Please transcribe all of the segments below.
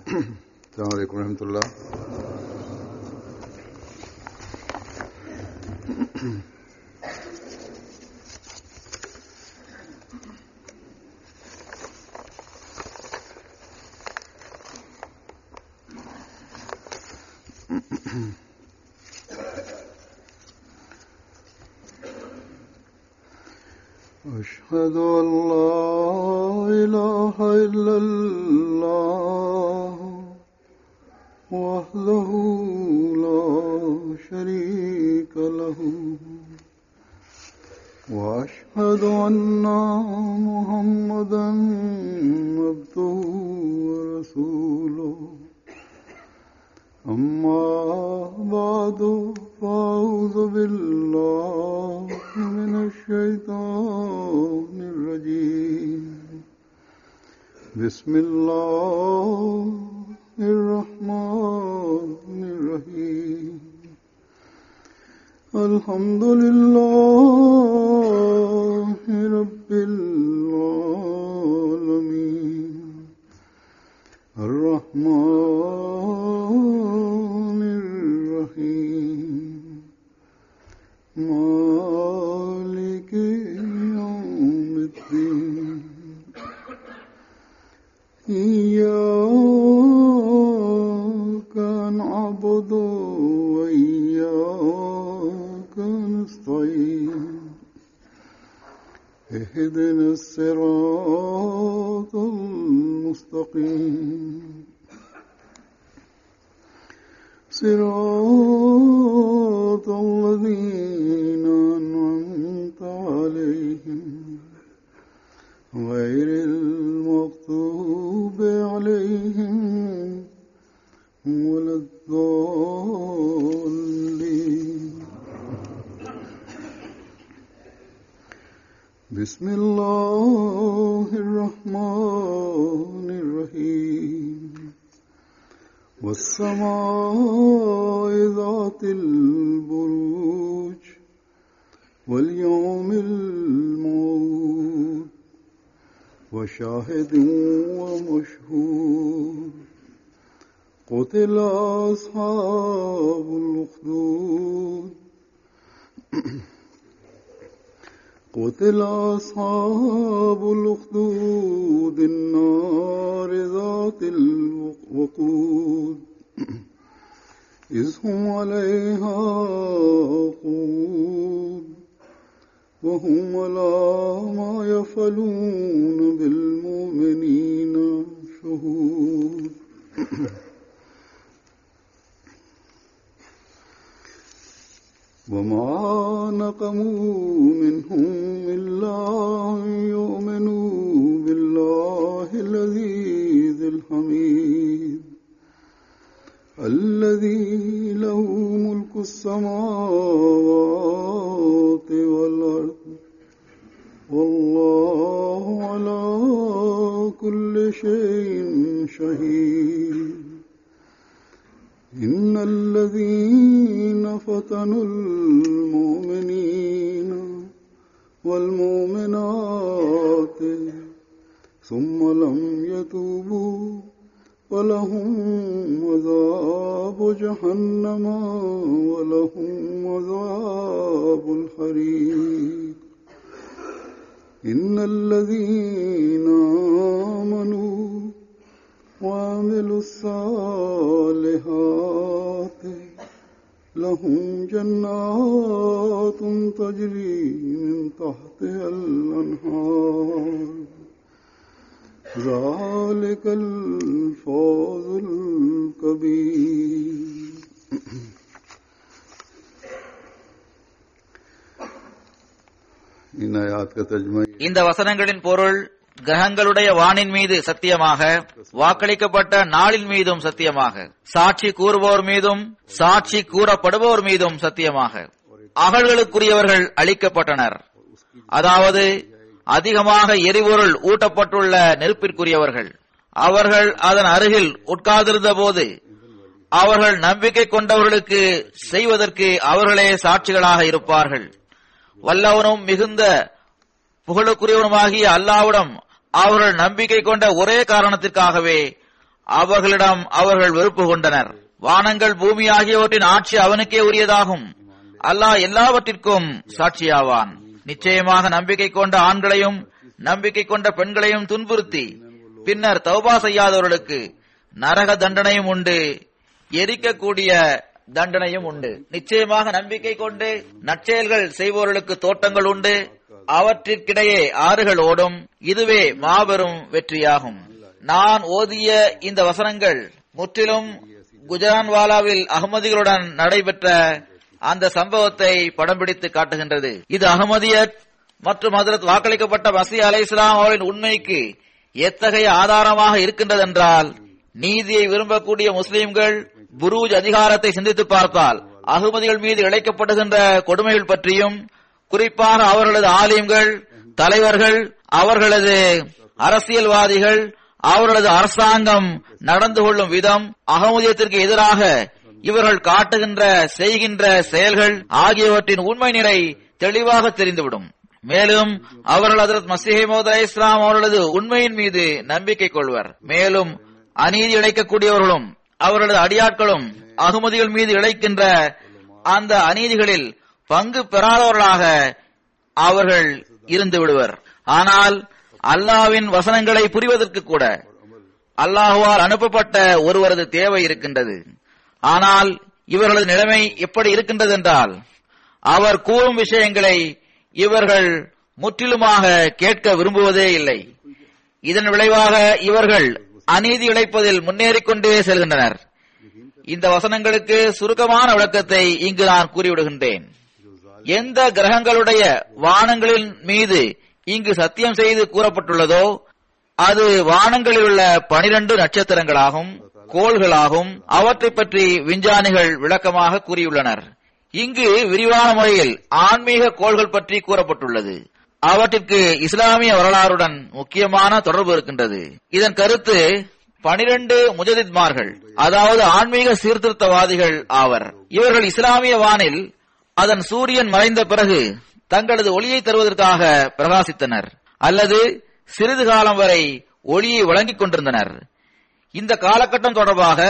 السلام عليكم ورحمة الله أشهد أن لا إله إلا الله وحده لا شريك له وأشهد أن محمدا عبده ورسوله أما بعد فأعوذ بالله من الشيطان الرجيم بسم الله الرحمن الرحيم الحمد لله رب العالمين الرحمن الرحيم مالك يوم الدين إياك نعبد وإياك نستعين اهدنا الصراط المستقيم صراط الذين أنعمت عليهم غير المغضوب عليهم ولا الضالين بسم الله الرحمن الرحيم والسماء ذات البروج واليوم الموعود وشاهد ومشهود قتل أصحاب الأخدود قتل أصحاب الأخدود النار ذات الوقود إذ هم عليها قود وهم على ما يفعلون بالمؤمنين شهود وما نقموا منهم إلا أن يؤمنوا بالله العزيز الحميد الذي له ملك السماوات والأرض والله على كل شيء شهيد إن الذين فتنوا المؤمنين والمؤمنات ثم لم يتوبوا ولهم عذاب جهنم ولهم عذاب الحريق إن الذين آمنوا وعملوا الصالحات لهم جنات تجري من تحتها الأنهار ذلك الفوز الكبير इन आयात का तर्जमा இந்த வசனங்களின் பொருள் கிரகங்களுடைய வானின் மீது சத்தியமாக வாக்களிக்கப்பட்ட நாளின் மீதும் சத்தியமாக சாட்சி கூறுபவர் மீதும் சாட்சி கூறப்படுபவர் மீதும் சத்தியமாக அகழ்களுக்குரியவர்கள் அளிக்கப்பட்டனர் அதாவது அதிகமாக எரிபொருள் ஊட்டப்பட்டுள்ள நெருப்பிற்குரியவர்கள் அவர்கள் அதன் அருகில் உட்கார்ந்திருந்த போது அவர்கள் நம்பிக்கை கொண்டவர்களுக்கு செய்வதற்கு அவர்களே சாட்சிகளாக இருப்பார்கள் வல்லவனும் மிகுந்த புகழுக்குரியவனுமாகிய அல்லாவிடம் அவர்கள் நம்பிக்கை கொண்ட ஒரே காரணத்திற்காகவே அவர்களிடம் அவர்கள் வெறுப்பு கொண்டனர் வானங்கள் பூமி ஆகியவற்றின் ஆட்சி அவனுக்கே உரியதாகும் அல்லாஹ் எல்லாவற்றிற்கும் சாட்சியாவான் நிச்சயமாக நம்பிக்கை கொண்ட ஆண்களையும் நம்பிக்கை கொண்ட பெண்களையும் துன்புறுத்தி பின்னர் தௌபா செய்யாதவர்களுக்கு நரக தண்டனையும் உண்டு எரிக்கக்கூடிய தண்டனையும் உண்டு நிச்சயமாக நம்பிக்கை கொண்டு நற்செயல்கள் செய்பவர்களுக்கு தோட்டங்கள் உண்டு அவற்றிற்கிடையே ஆறுகள் ஓடும் இதுவே மாபெரும் வெற்றியாகும் நான் ஓதிய இந்த வசனங்கள் முற்றிலும் குஜரான்வாலாவில் அகமதிகளுடன் நடைபெற்ற அந்த சம்பவத்தை படம் பிடித்து காட்டுகின்றது இது அகமதியத் மற்றும் ஹதரத் வாக்களிக்கப்பட்ட மசி அலை இஸ்லாம் அவரின் உண்மைக்கு எத்தகைய ஆதாரமாக இருக்கின்றதென்றால் நீதியை விரும்பக்கூடிய முஸ்லிம்கள் புரூஜ் அதிகாரத்தை சிந்தித்து பார்த்தால் அகமதிகள் மீது இழைக்கப்படுகின்ற கொடுமைகள் பற்றியும் குறிப்பாக அவர்களது ஆலயங்கள் தலைவர்கள் அவர்களது அரசியல்வாதிகள் அவர்களது அரசாங்கம் நடந்து கொள்ளும் விதம் அகமதியத்திற்கு எதிராக இவர்கள் காட்டுகின்ற செய்கின்ற செயல்கள் ஆகியவற்றின் உண்மை நிலை தெளிவாக தெரிந்துவிடும் மேலும் அவர்கள் அதரத் மசிஹமோத் அலை இஸ்லாம் அவர்களது உண்மையின் மீது நம்பிக்கை கொள்வர் மேலும் அநீதி இழைக்கக்கூடியவர்களும் அவர்களது அடியாட்களும் அகமதிகள் மீது இழைக்கின்ற அந்த அநீதிகளில் பங்கு பெறாதவர்களாக அவர்கள் இருந்து விடுவர் ஆனால் அல்லாவின் வசனங்களை புரிவதற்கு கூட அல்லாஹுவால் அனுப்பப்பட்ட ஒருவரது தேவை இருக்கின்றது ஆனால் இவர்களது நிலைமை எப்படி இருக்கின்றது என்றால் அவர் கூறும் விஷயங்களை இவர்கள் முற்றிலுமாக கேட்க விரும்புவதே இல்லை இதன் விளைவாக இவர்கள் அநீதி இழைப்பதில் முன்னேறிக் கொண்டே செல்கின்றனர் இந்த வசனங்களுக்கு சுருக்கமான விளக்கத்தை இங்கு நான் கூறிவிடுகின்றேன் எந்த கிரகங்களுடைய வானங்களின் மீது இங்கு சத்தியம் செய்து கூறப்பட்டுள்ளதோ அது வானங்களில் உள்ள பனிரெண்டு நட்சத்திரங்களாகும் கோள்களாகும் அவற்றை பற்றி விஞ்ஞானிகள் விளக்கமாக கூறியுள்ளனர் இங்கு விரிவான முறையில் ஆன்மீக கோள்கள் பற்றி கூறப்பட்டுள்ளது அவற்றிற்கு இஸ்லாமிய வரலாறுடன் முக்கியமான தொடர்பு இருக்கின்றது இதன் கருத்து பனிரெண்டு முஜதித்மார்கள் அதாவது ஆன்மீக சீர்திருத்தவாதிகள் ஆவர் இவர்கள் இஸ்லாமிய வானில் அதன் சூரியன் மறைந்த பிறகு தங்களது ஒளியை தருவதற்காக பிரகாசித்தனர் அல்லது சிறிது காலம் வரை ஒளியை வழங்கிக் கொண்டிருந்தனர் இந்த காலகட்டம் தொடர்பாக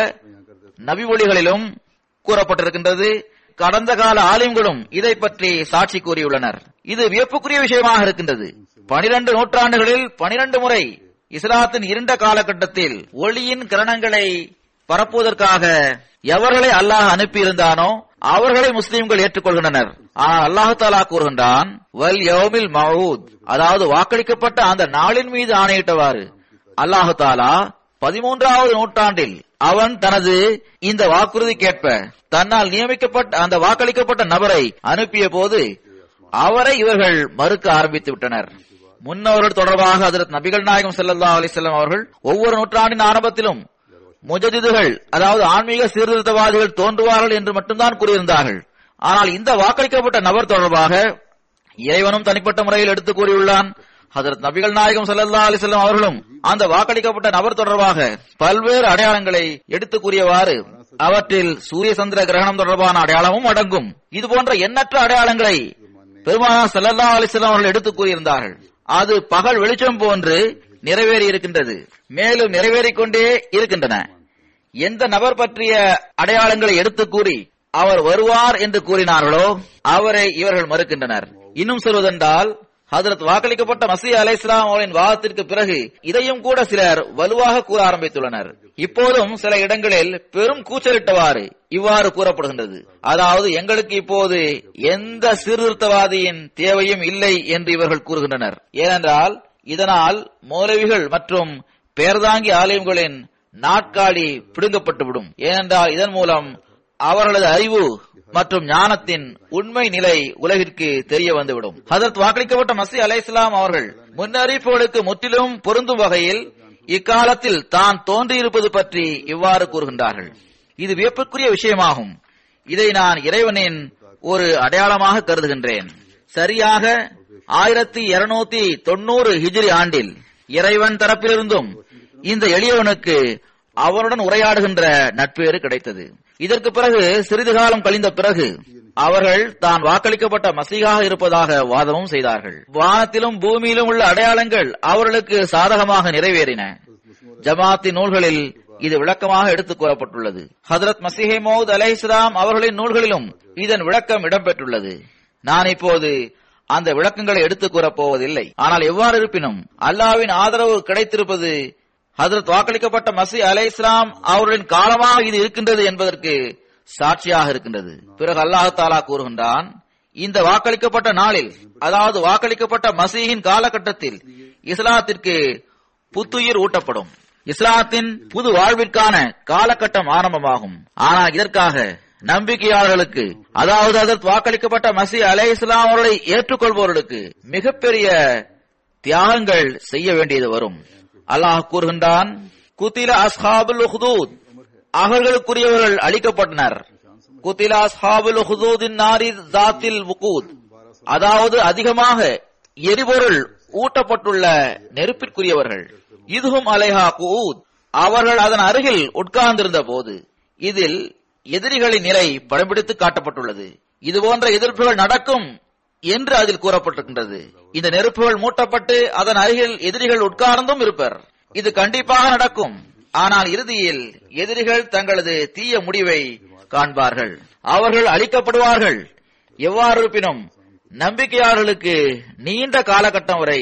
நபி ஒளிகளிலும் கூறப்பட்டிருக்கின்றது கடந்த கால ஆலிம்களும் இதை பற்றி சாட்சி கூறியுள்ளனர் இது வியப்புக்குரிய விஷயமாக இருக்கின்றது பனிரெண்டு நூற்றாண்டுகளில் பனிரெண்டு முறை இஸ்லாத்தின் இருண்ட காலகட்டத்தில் ஒளியின் கிரணங்களை பரப்புவதற்காக எவர்களை அல்லாஹ் அனுப்பியிருந்தானோ அவர்களை முஸ்லிம்கள் ஏற்றுக்கொள்கின்றனர் ஆனால் அல்லாஹு தாலா கூறுகின்றான் வல் யௌமில் மவுத் அதாவது வாக்களிக்கப்பட்ட அந்த நாளின் மீது ஆணையிட்டவாறு அல்லாஹு தாலா பதிமூன்றாவது நூற்றாண்டில் அவன் தனது இந்த வாக்குறுதி கேட்ப தன்னால் நியமிக்கப்பட்ட அந்த வாக்களிக்கப்பட்ட நபரை அனுப்பிய போது அவரை இவர்கள் மறுக்க ஆரம்பித்து விட்டனர் முன்னவர்கள் தொடர்பாக அதற்கு நபிகள் நாயகம் ஸல்லல்லாஹு அலைஹி வஸல்லம் அவர்கள் ஒவ்வொரு நூற்றாண்டின் ஆரம்பத்திலும் முஜதிதுகள் அதாவது ஆன்மீக சீர்திருத்தவாதிகள் தோன்றுவார்கள் என்று மட்டும்தான் கூறியிருந்தார்கள் ஆனால் இந்த வாக்களிக்கப்பட்ட நபர் தொடர்பாக இறைவனும் தனிப்பட்ட முறையில் எடுத்து கூறியுள்ளான் ஹதரத் நபிகள் நாயகம் ஸல்லல்லாஹு அலைஹி வஸல்லம் அவர்களும் அந்த வாக்களிக்கப்பட்ட நபர் தொடர்பாக பல்வேறு அடையாளங்களை எடுத்து கூறியவாறு அவற்றில் சூரிய சந்திர கிரகணம் தொடர்பான அடையாளமும் அடங்கும் இது போன்ற எண்ணற்ற அடையாளங்களை பெருமானா ஸல்லல்லாஹு அலைஹி வஸல்லம் அவர்கள் எடுத்து கூறியிருந்தார்கள் அது பகல் வெளிச்சம் போன்று நிறைவேறி இருக்கின்றது மேலும் நிறைவேறிக் கொண்டே இருக்கின்றன எந்த நபர் பற்றிய அடையாளங்களை எடுத்து கூறி அவர் வருவார் என்று கூறினார்களோ அவரை இவர்கள் மறுக்கின்றனர் இன்னும் சொல்வதென்றால் ஹதரத் வாக்களிக்கப்பட்ட மசீ அலை இஸ்லாம் அவர்களின் வாதத்திற்கு பிறகு இதையும் கூட சிலர் வலுவாக கூற ஆரம்பித்துள்ளனர் இப்போதும் சில இடங்களில் பெரும் கூச்சலிட்டவாறு இவ்வாறு கூறப்படுகின்றது அதாவது எங்களுக்கு இப்போது எந்த சீர்திருத்தவாதியின் தேவையும் இல்லை என்று இவர்கள் கூறுகின்றனர் ஏனென்றால் இதனால் மௌலவிகள் மற்றும் பேர்தாங்கி ஆலயங்களின் நாட்காலி பிடுங்கப்பட்டுவிடும் ஏனென்றால் இதன் மூலம் அவர்களது அறிவு மற்றும் ஞானத்தின் உண்மை நிலை உலகிற்கு தெரிய வந்துவிடும் ஹதரத் வாக்களிக்கப்பட்ட மசி அலை இஸ்லாம் அவர்கள் முன்னறிவிப்புகளுக்கு முற்றிலும் பொருந்தும் வகையில் இக்காலத்தில் தான் தோன்றியிருப்பது பற்றி இவ்வாறு கூறுகின்றார்கள் இது வியப்புக்குரிய விஷயமாகும் இதை நான் இறைவனின் ஒரு அடையாளமாக கருதுகின்றேன் சரியாக ஆயிரத்தி இருநூத்தி தொண்ணூறு ஹிஜ்ரி ஆண்டில் இறைவன் தரப்பிலிருந்தும் இந்த எளியவனுக்கு அவருடன் உரையாடுகின்ற நட்பேறு கிடைத்தது இதற்கு பிறகு சிறிது காலம் கழிந்த பிறகு அவர்கள் தான் வாக்களிக்கப்பட்ட மசீகாக இருப்பதாக வாதமும் செய்தார்கள் வானத்திலும் பூமியிலும் உள்ள அடையாளங்கள் அவர்களுக்கு சாதகமாக நிறைவேறின ஜமாத்தின் நூல்களில் இது விளக்கமாக எடுத்துக் கூறப்பட்டுள்ளது ஹதரத் மசிஹே மௌத் அலை இஸ்லாம் அவர்களின் நூல்களிலும் இதன் விளக்கம் இடம்பெற்றுள்ளது நான் இப்போது அந்த விளக்கங்களை எடுத்துக் கூறப் போவதில்லை ஆனால் எவ்வாறு இருப்பினும் அல்லாவின் ஆதரவு கிடைத்திருப்பது ஹதரத் வாக்களிக்கப்பட்ட மசி அலை இஸ்லாம் அவர்களின் காலமாக இது இருக்கின்றது என்பதற்கு சாட்சியாக இருக்கின்றது பிறகு அல்லாஹு தாலா கூறுகின்றான் இந்த வாக்களிக்கப்பட்ட நாளில் அதாவது வாக்களிக்கப்பட்ட மசீஹின் காலகட்டத்தில் இஸ்லாத்திற்கு புத்துயிர் ஊட்டப்படும் இஸ்லாத்தின் புது வாழ்விற்கான காலகட்டம் ஆரம்பமாகும் ஆனால் இதற்காக நம்பிக்கையாளர்களுக்கு அதாவது அதற்கு வாக்களிக்கப்பட்ட மசி அலை இஸ்லாம் அவர்களை ஏற்றுக்கொள்பவர்களுக்கு மிகப்பெரிய தியாகங்கள் செய்ய வேண்டியது வரும் அல்லாஹ் கூறுகின்றான் குத்தில அஸ்ஹாபுல் உஹ்தூத் அவர்களுக்குரியவர்கள் அளிக்கப்பட்டனர் குத்தில அஸ்ஹாபுல் உஹ்தூதின் நாரி ஜாத்தில் வுகூத் அதாவது அதிகமாக எரிபொருள் ஊட்டப்பட்டுள்ள நெருப்பிற்குரியவர்கள் இதுவும் அலைஹா கூத் அவர்கள் அதன் அருகில் உட்கார்ந்திருந்த போது இதில் எதிரிகளின் நிலை படம்பிடித்து காட்டப்பட்டுள்ளது இது போன்ற எதிர்ப்புகள் நடக்கும் என்று அதில் கூறப்பட்டிருக்கின்றது இந்த நெருப்புகள் மூட்டப்பட்டு அதன் அருகில் எதிரிகள் உட்கார்ந்தும் இருப்பர் இது கண்டிப்பாக நடக்கும் ஆனால் இறுதியில் எதிரிகள் தங்களது தீய முடிவை காண்பார்கள் அவர்கள் அழிக்கப்படுவார்கள் எவ்வாறு இருப்பினும் நம்பிக்கையாளர்களுக்கு நீண்ட காலகட்டம் வரை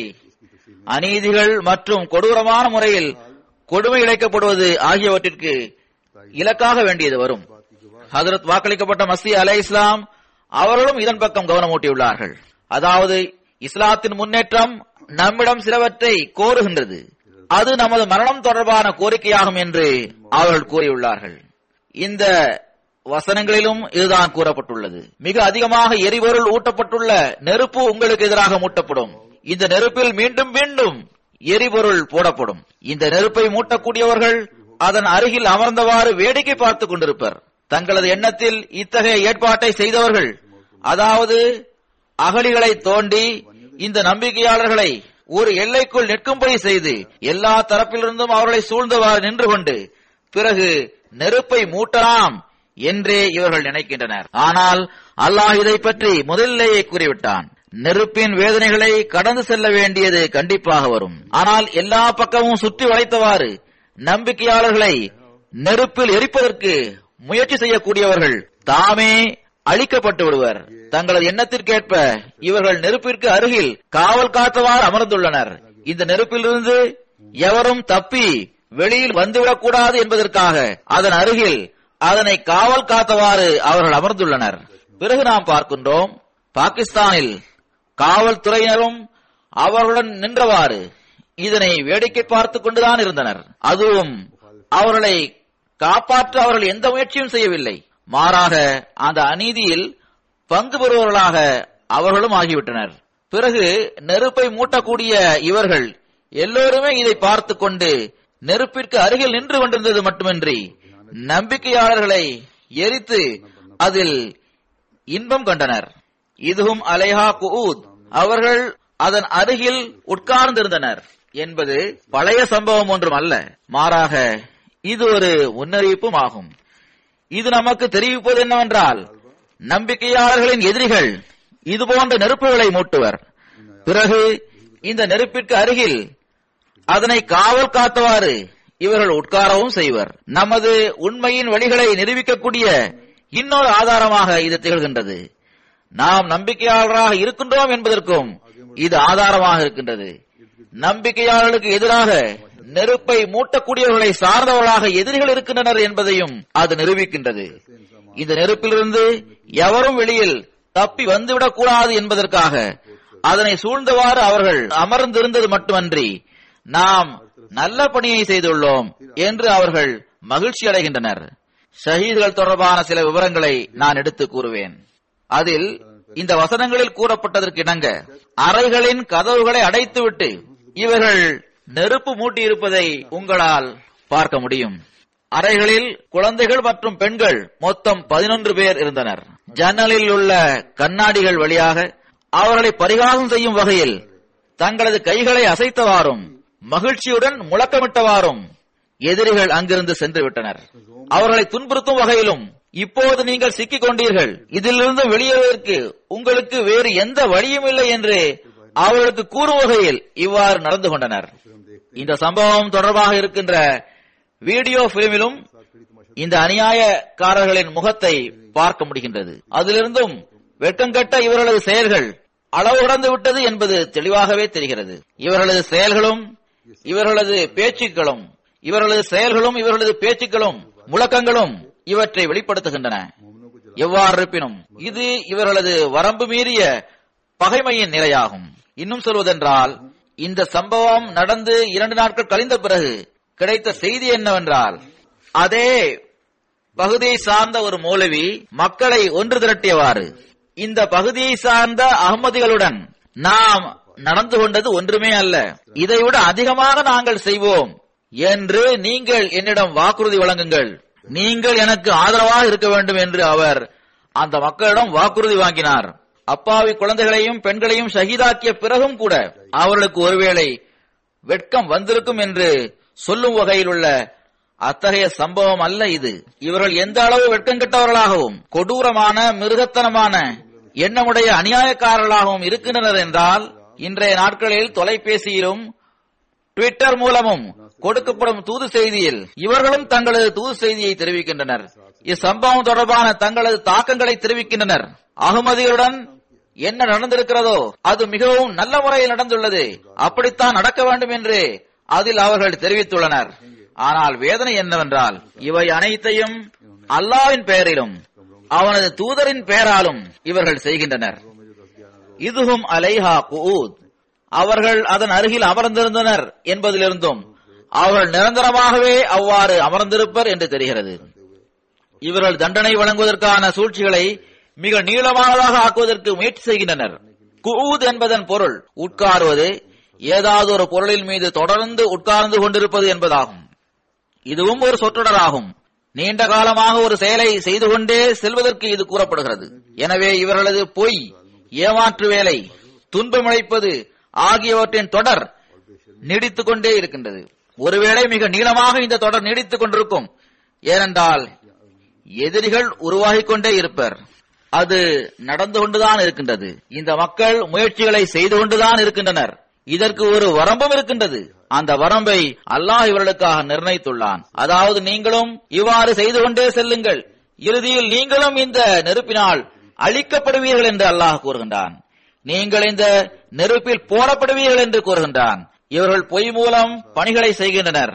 அநீதிகள் மற்றும் கொடூரமான முறையில் கொடுமை இழைக்கப்படுவது ஆகியவற்றிற்கு இலக்காக வேண்டியது வரும் ஹதரத் வாக்களிக்கப்பட்ட மசி அலை இஸ்லாம் அவர்களும் இதன் பக்கம் கவனமூட்டியுள்ளார்கள் அதாவது இஸ்லாத்தின் முன்னேற்றம் நம்மிடம் சிலவற்றை கோருகின்றது அது நமது மரணம் தொடர்பான கோரிக்கையாகும் என்று அவர்கள் கூறியுள்ளார்கள் இந்த வசனங்களிலும் இதுதான் கூறப்பட்டுள்ளது மிக அதிகமாக எரிபொருள் ஊட்டப்பட்டுள்ள நெருப்பு உங்களுக்கு எதிராக மூட்டப்படும் இந்த நெருப்பில் மீண்டும் மீண்டும் எரிபொருள் போடப்படும் இந்த நெருப்பை மூட்டக்கூடியவர்கள் அதன் அருகில் அமர்ந்தவாறு வேடிக்கை பார்த்துக் கொண்டிருப்பர் தங்களது எண்ணத்தில் இத்தகைய ஏற்பாட்டை செய்தவர்கள் அதாவது அகழிகளை தோண்டி இந்த நம்பிக்கையாளர்களை ஒரு எல்லைக்குள் நிற்கும்படி செய்து எல்லா தரப்பிலிருந்தும் அவர்களை சூழ்ந்தவாறு நின்று கொண்டு பிறகு நெருப்பை மூட்டலாம் என்றே இவர்கள் நினைக்கின்றனர் ஆனால் அல்லாஹ் இதை பற்றி முதலிலேயே கூறிவிட்டான் நெருப்பின் வேதனைகளை கடந்து செல்ல வேண்டியது கண்டிப்பாக வரும் ஆனால் எல்லா பக்கமும் சுற்றி வளைத்தவாறு நம்பிக்கையாளர்களை நெருப்பில் எரிப்பதற்கு முயற்சி செய்யக்கூடியவர்கள் தாமே அழிக்கப்பட்டு விடுவர் தங்களது எண்ணத்திற்கேற்ப இவர்கள் நெருப்பிற்கு அருகில் காவல் காத்தவாறு அமர்ந்துள்ளனர் இந்த நெருப்பிலிருந்து எவரும் தப்பி வெளியில் வந்துவிடக்கூடாது என்பதற்காக அதன் அருகில் அதனை காவல் காத்தவாறு அவர்கள் அமர்ந்துள்ளனர் பிறகு நாம் பார்க்கின்றோம் பாகிஸ்தானில் காவல்துறையினரும் அவர்களுடன் நின்றவாறு இதனை வேடிக்கை பார்த்துக் கொண்டுதான் இருந்தனர் அதுவும் அவர்களை காப்பாற்ற அவர்கள் எந்த முயற்சியும் செய்யவில்லை மாறாக அந்த அநீதியில் பங்கு பெறுபவர்களாக அவர்களும் ஆகிவிட்டனர் பிறகு நெருப்பை மூட்டக்கூடிய இவர்கள் எல்லோருமே இதை பார்த்து கொண்டு நெருப்பிற்கு அருகில் நின்று கொண்டிருந்தது மட்டுமின்றி நம்பிக்கையாளர்களை எரித்து அதில் இன்பம் கண்டனர் இதுவும் அலைஹா குஊத் அவர்கள் அதன் அருகில் உட்கார்ந்திருந்தனர் என்பது பழைய சம்பவம் ஒன்றும் அல்ல மாறாக இது ஒரு முன்னறிவிப்பும் ஆகும் இது நமக்கு தெரிவிப்பது என்னவென்றால் நம்பிக்கையாளர்களின் எதிரிகள் இதுபோன்ற நெருப்புகளை மூட்டுவர் பிறகு இந்த நெருப்பிற்கு அருகில் அதனை காவல் காத்தவாறு இவர்கள் உட்காரவும் செய்வர் நமது உண்மையின் வழிகளை நிரூபிக்கக்கூடிய இன்னொரு ஆதாரமாக இது திகழ்கின்றது நாம் நம்பிக்கையாளராக இருக்கின்றோம் என்பதற்கும் இது ஆதாரமாக இருக்கின்றது நம்பிக்கையாளர்களுக்கு எதிராக நெருப்பை மூட்டக்கூடியவர்களை சார்ந்தவர்களாக எதிரிகள் இருக்கின்றனர் என்பதையும் அது நிரூபிக்கின்றது இந்த நெருப்பிலிருந்து எவரும் வெளியில் தப்பி வந்துவிடக் கூடாது என்பதற்காக அதனை சூழ்ந்தவாறு அவர்கள் அமர்ந்திருந்தது மட்டுமன்றி நாம் நல்ல பணியை செய்துள்ளோம் என்று அவர்கள் மகிழ்ச்சி அடைகின்றனர் ஷஹீத்கள் தொடர்பான சில விவரங்களை நான் எடுத்து கூறுவேன் அதில் இந்த வசனங்களில் கூறப்பட்டதற்கு இணங்க அறைகளின் கதவுகளை அடைத்துவிட்டு இவர்கள் நெருப்பு மூட்டியிருப்பதை உங்களால் பார்க்க முடியும் அறைகளில் குழந்தைகள் மற்றும் பெண்கள் மொத்தம் பதினொன்று பேர் இருந்தனர் ஜன்னலில் உள்ள கண்ணாடிகள் வழியாக அவர்களை பரிகாசம் செய்யும் வகையில் தங்களது கைகளை அசைத்தவாறும் மகிழ்ச்சியுடன் முழக்கமிட்டவாறும் எதிரிகள் அங்கிருந்து சென்று விட்டனர் அவர்களை துன்புறுத்தும் வகையிலும் இப்போது நீங்கள் சிக்கிக் கொண்டீர்கள் இதிலிருந்து வெளியேறுவதற்கு உங்களுக்கு வேறு எந்த வழியும் இல்லை என்று அவர்களுக்கு கூறும் வகையில் இவ்வாறு நடந்து கொண்டனர் இந்த சம்பவம் தொடர்பாக இருக்கின்ற வீடியோ பிலிமிலும் இந்த அநியாயக்காரர்களின் முகத்தை பார்க்க முடிகின்றது அதிலிருந்தும் வெட்கங்கட்ட இவர்களது செயல்கள் அளவு கடந்து விட்டது என்பது தெளிவாகவே தெரிகிறது இவர்களது செயல்களும் இவர்களது பேச்சுக்களும் இவர்களது செயல்களும் இவர்களது பேச்சுக்களும் முழக்கங்களும் இவற்றை வெளிப்படுத்துகின்றன எவ்வாறு இருப்பினும் இது இவர்களது வரம்பு மீறிய பகைமையின் நிலையாகும் இன்னும் சொல்வதென்றால் இந்த சம்பவம் நடந்து இரண்டு நாட்கள் கழிந்த பிறகு கிடைத்த செய்தி என்னவென்றால் அதே பகுதியை சார்ந்த ஒரு மௌலவி மக்களை ஒன்று திரட்டியவாறு இந்த பகுதியை சார்ந்த அகமதிகளுடன் நாம் நடந்து கொண்டது ஒன்றுமே அல்ல இதைவிட அதிகமாக நாங்கள் செய்வோம் என்று நீங்கள் என்னிடம் வாக்குறுதி வழங்குங்கள் நீங்கள் எனக்கு ஆதரவாக இருக்க வேண்டும் என்று அவர் அந்த மக்களிடம் வாக்குறுதி வாங்கினார் அப்பாவி குழந்தைகளையும் பெண்களையும் ஷஹீதாக்கிய பிறகும் கூட அவர்களுக்கு ஒருவேளை வெட்கம் வந்திருக்கும் என்று சொல்லும் வகையில் உள்ள அத்தகைய சம்பவம் அல்ல இது இவர்கள் எந்த அளவு வெட்கம் கெட்டவர்களாகவும் கொடூரமான மிருகத்தனமான எண்ணமுடைய அநியாயக்காரர்களாகவும் இருக்கின்றனர் என்றால் இன்றைய நாட்களில் தொலைபேசியிலும் ட்விட்டர் மூலமும் கொடுக்கப்படும் தூது செய்தியில் இவர்களும் தங்களது தூது செய்தியை தெரிவிக்கின்றனர் இச்சம்பவம் தொடர்பான தங்களது தாக்கங்களை தெரிவிக்கின்றனர் அகமதிகளுடன் என்ன நடந்திருக்கிறதோ அது மிகவும் நல்ல முறையில் நடந்துள்ளது அப்படித்தான் நடக்க வேண்டும் என்று அதில் அவர்கள் தெரிவித்துள்ளனர் ஆனால் வேதனை என்னவென்றால் இவை அனைத்தையும் அல்லாவின் பெயரிலும் அவனது தூதரின் பெயராலும் இவர்கள் செய்கின்றனர் இதுவும் அலைஹா குஊத் அவர்கள் அதன் அருகில் அமர்ந்திருந்தனர் என்பதிலிருந்தும் அவர்கள் நிரந்தரமாகவே அவ்வாறு அமர்ந்திருப்பர் என்று தெரிகிறது இவர்கள் தண்டனை வழங்குவதற்கான சூழ்ச்சிகளை மிக நீளமானதாக ஆக்குவதற்கு முயற்சி செய்கின்றனர் குஊத் என்பதன் பொருள் உட்காருவது ஏதாவது ஒரு பொருளின் மீது தொடர்ந்து உட்கார்ந்து கொண்டிருப்பது என்பதாகும் இதுவும் ஒரு சொற்றொடராகும் நீண்ட காலமாக ஒரு செயலை செய்து கொண்டே செல்வதற்கு இது கூறப்படுகிறது எனவே இவர்களது பொய் ஏமாற்று வேலை துன்பமிழைப்பது ஆகியவற்றின் தொடர் நீடித்துக் கொண்டே இருக்கின்றது ஒருவேளை மிக நீளமாக இந்த தொடர் நீடித்துக் கொண்டிருக்கும் ஏனென்றால் எதிரிகள் உருவாகிக் கொண்டே இருப்பர் அது நடந்து கொண்டுதான் இருக்கின்றது இந்த மக்கள் முயற்சிகளை செய்து கொண்டுதான் இருக்கின்றனர் இதற்கு ஒரு வரம்பும் இருக்கின்றது அந்த வரம்பை அல்லாஹ் இவர்களுக்காக நிர்ணயித்துள்ளான் அதாவது நீங்களும் இவ்வாறு செய்து கொண்டே செல்லுங்கள் இறுதியில் நீங்களும் இந்த நெருப்பினால் அழிக்கப்படுவீர்கள் என்று அல்லாஹ் கூறுகின்றான் நீங்கள் இந்த நெருப்பில் போடப்படுவீர்கள் என்று கூறுகின்றான் இவர்கள் பொய் மூலம் பணிகளை செய்கின்றனர்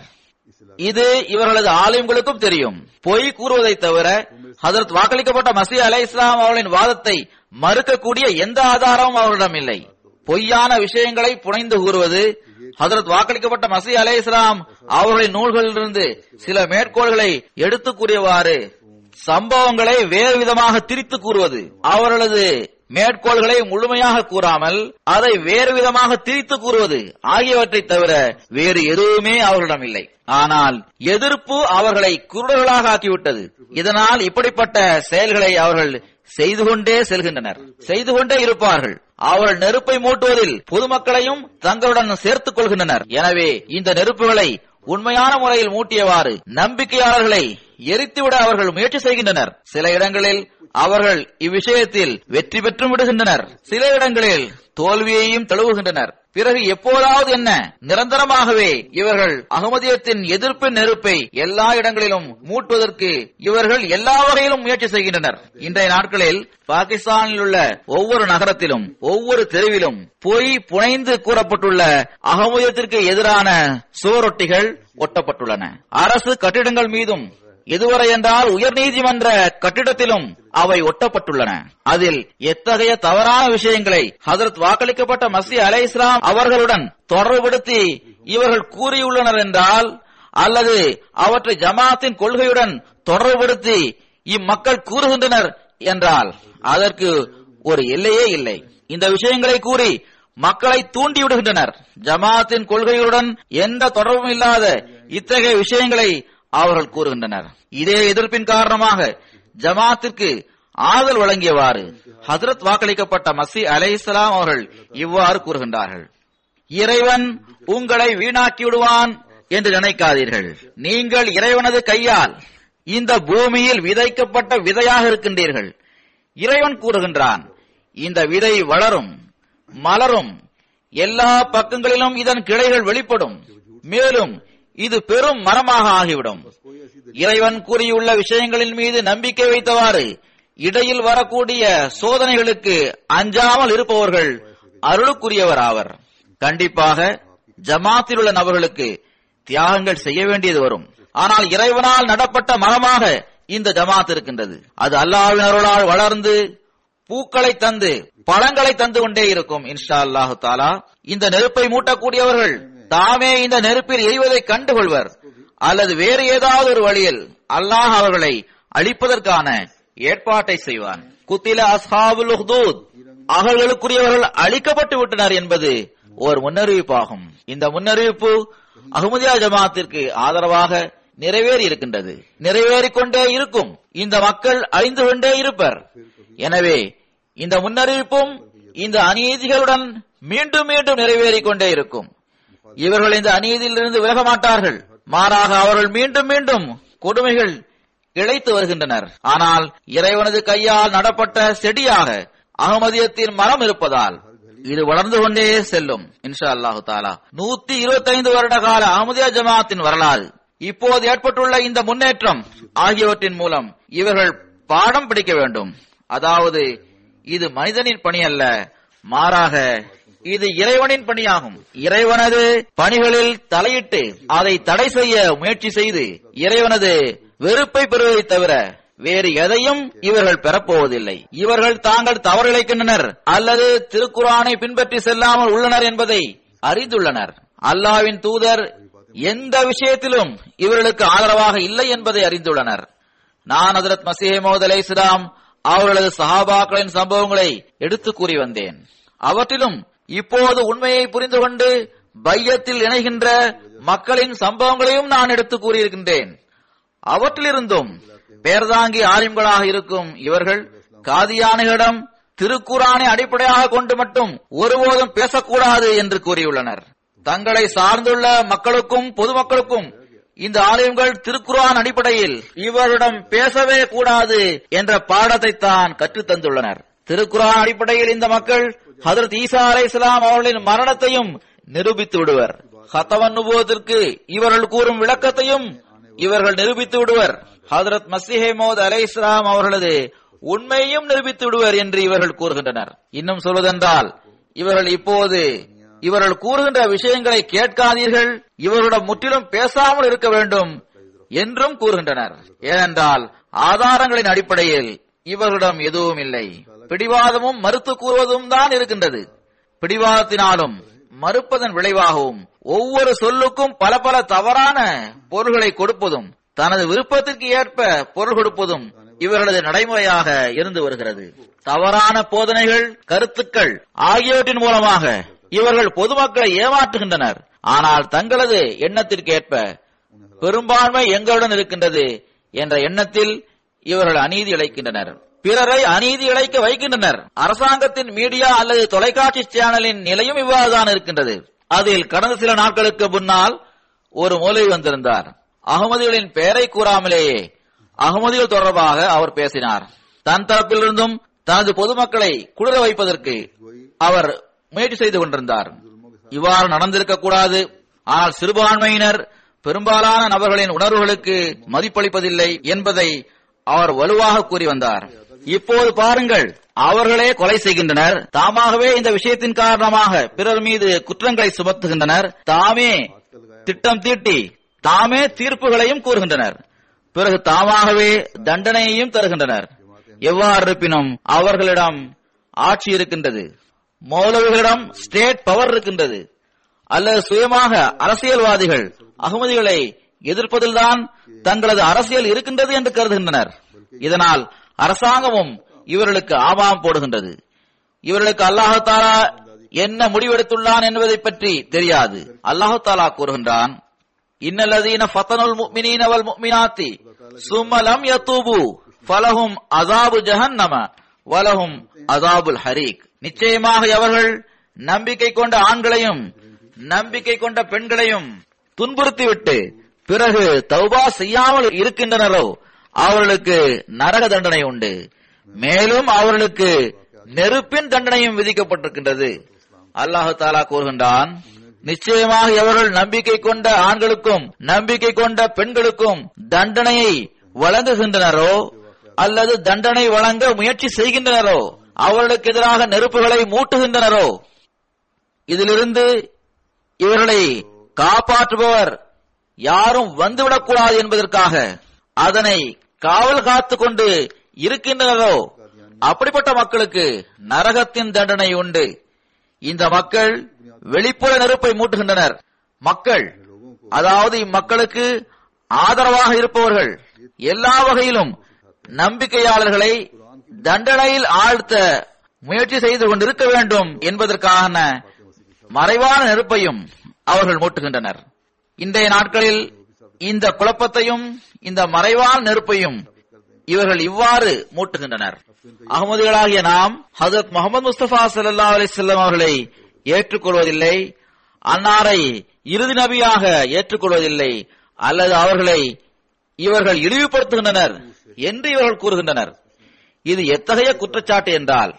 இது இவர்களது ஆலயங்களுக்கும் தெரியும் பொய் கூறுவதை தவிர ஹதரத் வாக்களிக்கப்பட்ட மசி அலை இஸ்லாம் அவர்களின் வாதத்தை மறுக்கக்கூடிய எந்த ஆதாரமும் அவர்களிடம் இல்லை பொய்யான விஷயங்களை புனைந்து கூறுவது ஹதரத் வாக்களிக்கப்பட்ட மசி அலை இஸ்லாம் அவர்களின் நூல்களிலிருந்து சில மேற்கோள்களை எடுத்து கூறியவாறு சம்பவங்களை வேறு விதமாக திரித்து கூறுவது அவர்களது மேற்கோள்களை முழுமையாக கூறாமல் அதை வேறு விதமாக திரித்து கூறுவது ஆகியவற்றை தவிர வேறு எதுவுமே அவர்களிடம் இல்லை ஆனால் எதிர்ப்பு அவர்களை குருடர்களாக ஆக்கிவிட்டது இதனால் இப்படிப்பட்ட செயல்களை அவர்கள் செய்து கொண்டே செல்கின்றனர் செய்து கொண்டே இருப்பார்கள் அவர்கள் நெருப்பை மூட்டுவதில் பொதுமக்களையும் தங்களுடன் சேர்த்துக் கொள்கின்றனர் எனவே இந்த நெருப்புகளை உண்மையான முறையில் மூட்டியவாறு நம்பிக்கையாளர்களை எரித்துவிட அவர்கள் முயற்சி செய்கின்றனர் சில இடங்களில் அவர்கள் இவ்விஷயத்தில் வெற்றி பெற்று விடுகின்றனர் சில இடங்களில் தோல்வியையும் தழுவுகின்றனர் பிறகு எப்போதாவது என்ன நிரந்தரமாகவே இவர்கள் அகமதியத்தின் எதிர்ப்பு நெருப்பை எல்லா இடங்களிலும் மூட்டுவதற்கு இவர்கள் எல்லா வகையிலும் முயற்சி செய்கின்றனர் இன்றைய நாட்களில் பாகிஸ்தானில் உள்ள ஒவ்வொரு நகரத்திலும் ஒவ்வொரு தெருவிலும் பொய் புனைந்து கூறப்பட்டுள்ள அகமதியத்திற்கு எதிரான சுவரொட்டிகள் ஒட்டப்பட்டுள்ளன அரசு கட்டிடங்கள் மீதும் எதுவரை என்றால் உயர்நீதிமன்ற கட்டிடத்திலும் அவை ஒட்டப்பட்டுள்ளன அதில் எத்தகைய தவறான விஷயங்களை ஹதரத் வாக்களிக்கப்பட்ட மசி அலை இஸ்லாம் அவர்களுடன் தொடர்புபடுத்தி இவர்கள் கூறியுள்ளனர் என்றால் அல்லது அவற்றை ஜமாத்தின் கொள்கையுடன் தொடர்புபடுத்தி இம்மக்கள் கூறுகின்றனர் என்றால் அதற்கு ஒரு எல்லையே இல்லை இந்த விஷயங்களை கூறி மக்களை தூண்டிவிடுகின்றனர் ஜமாத்தின் கொள்கைகளுடன் எந்த தொடர்பும் இல்லாத இத்தகைய விஷயங்களை அவர்கள் கூறுகின்றனர் இதே எதிர்ப்பின் காரணமாக ஜமாத்திற்கு ஆதல் வழங்கியவாறு ஹசரத் வாக்களிக்கப்பட்ட மசி அலை இஸ்லாம் அவர்கள் இவ்வாறு கூறுகின்றார்கள் இறைவன் உங்களை வீணாக்கி விடுவான் என்று நினைக்காதீர்கள் நீங்கள் இறைவனது கையால் இந்த பூமியில் விதைக்கப்பட்ட விதையாக இருக்கின்றீர்கள் இறைவன் கூறுகின்றான் இந்த விதை வளரும் மலரும் எல்லா பக்கங்களிலும் இதன் கிளைகள் வெளிப்படும் மேலும் இது பெரும் மரமாக ஆகிவிடும் இறைவன் கூறியுள்ள விஷயங்களின் மீது நம்பிக்கை வைத்தவாறு இடையில் வரக்கூடிய சோதனைகளுக்கு அஞ்சாமல் இருப்பவர்கள் அருளுக்குரியவர் ஆவர் கண்டிப்பாக ஜமாத்தில் உள்ள நபர்களுக்கு தியாகங்கள் செய்ய வேண்டியது வரும் ஆனால் இறைவனால் நடப்பட்ட மரமாக இந்த ஜமாத் இருக்கின்றது அது அல்லாஹ்வின் அருளால் வளர்ந்து பூக்களை தந்து பழங்களை தந்து கொண்டே இருக்கும் இன்ஷா அல்லாஹு தாலா இந்த நெருப்பை மூட்டக்கூடியவர்கள் தாமே இந்த நெருப்பில் எரிவதை கண்டுகொள்வர் அல்லது வேறு ஏதாவது ஒரு வழியில் அல்லாஹ் அவர்களை அழிப்பதற்கான ஏற்பாட்டை செய்வான் குத்தில அஸ்ஹாபுல் உஹ்தூத் அவர்களுக்குரியவர்கள் அழிக்கப்பட்டு விட்டனர் என்பது ஒரு முன்னறிவிப்பாகும் இந்த முன்னறிவிப்பு அகமதியா ஜமாத்திற்கு ஆதரவாக நிறைவேறி இருக்கின்றது நிறைவேறிக் கொண்டே இருக்கும் இந்த மக்கள் அழிந்து கொண்டே இருப்பர் எனவே இந்த முன்னறிவிப்பும் இந்த அநீதிகளுடன் மீண்டும் மீண்டும் நிறைவேறிக் கொண்டே இருக்கும் இவர்கள் இந்த அநீதியிலிருந்து விலக மாட்டார்கள் மாறாக அவர்கள் மீண்டும் மீண்டும் கொடுமைகள் இழைத்து வருகின்றனர் ஆனால் இறைவனது கையால் நடப்பட்ட செடியாக அகமதியத்தின் மரம் இருப்பதால் இது வளர்ந்து கொண்டே செல்லும் இன்ஷா அல்லாஹு தாலா நூத்தி இருபத்தைந்து வருட கால அகமதியா ஜமாத்தின் வரலாறு இப்போது ஏற்பட்டுள்ள இந்த முன்னேற்றம் ஆகியவற்றின் மூலம் இவர்கள் பாடம் பிடிக்க வேண்டும் அதாவது இது மனிதனின் பணி அல்ல மாறாக இது இறைவனின் பணியாகும் இறைவனது பணிகளில் தலையிட்டு அதை தடை செய்ய முயற்சி செய்து இறைவனது வெறுப்பை பெறுவதை தவிர வேறு எதையும் இவர்கள் பெறப்போவதில்லை இவர்கள் தாங்கள் தவறிழைக்கின்றனர் அல்லது திருக்குரானை பின்பற்றி செல்லாமல் உள்ளனர் என்பதை அறிந்துள்ளனர் அல்லாவின் தூதர் எந்த விஷயத்திலும் இவர்களுக்கு ஆதரவாக இல்லை என்பதை அறிந்துள்ளனர் நான் ஹதரத் மசீமோத் அலை இஸ்லாம் அவர்களது சஹாபாக்களின் சம்பவங்களை எடுத்து கூறி வந்தேன் அவற்றிலும் இப்போது உண்மையை புரிந்து கொண்டு பையத்தில் இணைகின்ற மக்களின் சம்பவங்களையும் நான் எடுத்து கூறியிருக்கின்றேன் அவற்றிலிருந்தும் பேர்தாங்கி ஆலிம்களாக இருக்கும் இவர்கள் காதியானிகளிடம் திருக்குறானை அடிப்படையாக கொண்டு மட்டும் ஒருபோதும் பேசக்கூடாது என்று கூறியுள்ளனர் தங்களை சார்ந்துள்ள மக்களுக்கும் பொதுமக்களுக்கும் இந்த ஆலயங்கள் திருக்குரான் அடிப்படையில் இவரிடம் பேசவே கூடாது என்ற பாடத்தை தான் கற்றுத் தந்துள்ளனர் திருக்குரான் அடிப்படையில் இந்த மக்கள் ஹதரத் ஈசா அலை இஸ்லாம் அவர்களின் மரணத்தையும் நிரூபித்து விடுவர் ஹத்தவன் நுபுவத்திற்கு இவர்கள் கூறும் விளக்கத்தையும் இவர்கள் நிரூபித்து விடுவர் ஹதரத் மசிஹேமோத் அலை இஸ்லாம் அவர்களது உண்மையையும் நிரூபித்து விடுவர் என்று இவர்கள் கூறுகின்றனர் இன்னும் சொல்வதென்றால் இவர்கள் இப்போது இவர்கள் கூறுகின்ற விஷயங்களை கேட்காதீர்கள் இவர்களிடம் முற்றிலும் பேசாமல் இருக்க வேண்டும் என்றும் கூறுகின்றனர் ஏனென்றால் ஆதாரங்களின் அடிப்படையில் இவர்களிடம் எதுவும் இல்லை பிடிவாதமும் மறுத்து கூறுவதும் தான் இருக்கின்றது பிடிவாதத்தினாலும் மறுப்பதன் விளைவாகவும் ஒவ்வொரு சொல்லுக்கும் பல பல தவறான பொருள்களை கொடுப்பதும் தனது விருப்பத்திற்கு ஏற்ப பொருள் கொடுப்பதும் இவர்களது நடைமுறையாக இருந்து வருகிறது தவறான போதனைகள் கருத்துக்கள் ஆகியவற்றின் மூலமாக இவர்கள் பொதுமக்களை ஏமாற்றுகின்றனர் ஆனால் தங்களது எண்ணத்திற்கேற்ப பெரும்பான்மை எங்களுடன் இருக்கின்றது என்ற எண்ணத்தில் இவர்கள் அநீதி இழைக்கின்றனர் பிறரை அநீதி இழைக்க வைக்கின்றனர் அரசாங்கத்தின் மீடியா அல்லது தொலைக்காட்சி சேனலின் நிலையும் இவ்வாறுதான் இருக்கின்றது அதில் கடந்த சில நாட்களுக்கு முன்னால் ஒரு மூலை வந்திருந்தார் அகமதிகளின் பெயரை கூறாமலேயே அகமதிகள் தொடர்பாக அவர் பேசினார் தன் தரப்பிலிருந்தும் தனது பொதுமக்களை குளிர வைப்பதற்கு அவர் முயற்சி செய்து கொண்டிருந்தார் இவ்வாறு நடந்திருக்க கூடாது ஆனால் சிறுபான்மையினர் பெரும்பாலான நபர்களின் உணர்வுகளுக்கு மதிப்பளிப்பதில்லை என்பதை அவர் வலுவாக கூறி வந்தார் இப்போது பாருங்கள் அவர்களே கொலை செய்கின்றனர் தாமாகவே இந்த விஷயத்தின் காரணமாக பிறர் மீது குற்றங்களை சுமத்துகின்றனர் தாமே திட்டம் தீட்டி தாமே தீர்ப்புகளையும் கூறுகின்றனர் பிறகு தாமாகவே தண்டனையையும் தருகின்றனர் எவ்வாறு இருப்பினும் அவர்களிடம் ஆட்சி இருக்கின்றது மௌலவிகளிடம் ஸ்டேட் பவர் இருக்கின்றது அல்லது சுயமாக அரசியல்வாதிகள் அகமதிகளை எதிர்ப்பதில்தான் தங்களது அரசியல் இருக்கின்றது என்று கருதுகின்றனர் இதனால் அரசாங்கமும் இவர்களுக்கு ஆமாம் போடுகின்றது இவர்களுக்கு அல்லாஹு தாலா என்ன முடிவெடுத்துள்ளான் என்பதை பற்றி தெரியாது அல்லாஹு தாலா கூறுகின்றான் இன்னல்லதீன ஃபத்தனுல் முஃமினீன வல் முஃமினாத்தி சும்ம லம் யதூபு ஃபலஹும் அஸாபு ஜஹன்னம வலஹும் அஸாபுல் ஹரீக் நிச்சயமாக அவர்கள் நம்பிக்கை கொண்ட ஆண்களையும் நம்பிக்கை கொண்ட பெண்களையும் துன்புறுத்திவிட்டு பிறகு தௌபா செய்யாமல் இருக்கின்றனரோ அவர்களுக்கு நரக தண்டனை உண்டு மேலும் அவர்களுக்கு நெருப்பின் தண்டனையும் விதிக்கப்பட்டிருக்கின்றது அல்லாஹு தாலா கூறுகின்றான் நிச்சயமாக எவர்கள் நம்பிக்கை கொண்ட ஆண்களுக்கும் நம்பிக்கை கொண்ட பெண்களுக்கும் தண்டனையை வழங்குகின்றனரோ அல்லது தண்டனை வழங்க முயற்சி செய்கின்றனரோ அவர்களுக்கு எதிராக நெருப்புகளை மூட்டுகின்றனரோ இதிலிருந்து இவர்களை காப்பாற்றுபவர் யாரும் வந்துவிடக்கூடாது என்பதற்காக அதனை காவல் காத்து கொண்டு இருக்கின்றனரோ அப்படிப்பட்ட மக்களுக்கு நரகத்தின் தண்டனை உண்டு இந்த மக்கள் வெளிப்புற நெருப்பை மூட்டுகின்றனர் மக்கள் அதாவது இம்மக்களுக்கு ஆதரவாக இருப்பவர்கள் எல்லா வகையிலும் நம்பிக்கையாளர்களை தண்டனையில் ஆழ்த்த முயற்சி செய்து கொண்டிருக்க வேண்டும் என்பதற்கான மறைவான நெருப்பையும் அவர்கள் மூட்டுகின்றனர் இன்றைய நாட்களில் இந்த குழப்பத்தையும் இந்த மறைவான நெருப்பையும் இவர்கள் இவ்வாறு மூட்டுகின்றனர் அகமதிகளாகிய நாம் ஹசரத் முகமது முஸ்தபா சல்லா அலிசல்லம் அவர்களை ஏற்றுக்கொள்வதில்லை அன்னாரை இறுதி நபியாக ஏற்றுக்கொள்வதில்லை அல்லது அவர்களை இவர்கள் இழிவுபடுத்துகின்றனர் என்று இவர்கள் கூறுகின்றனர் இது எத்தகைய குற்றச்சாட்டு என்றால்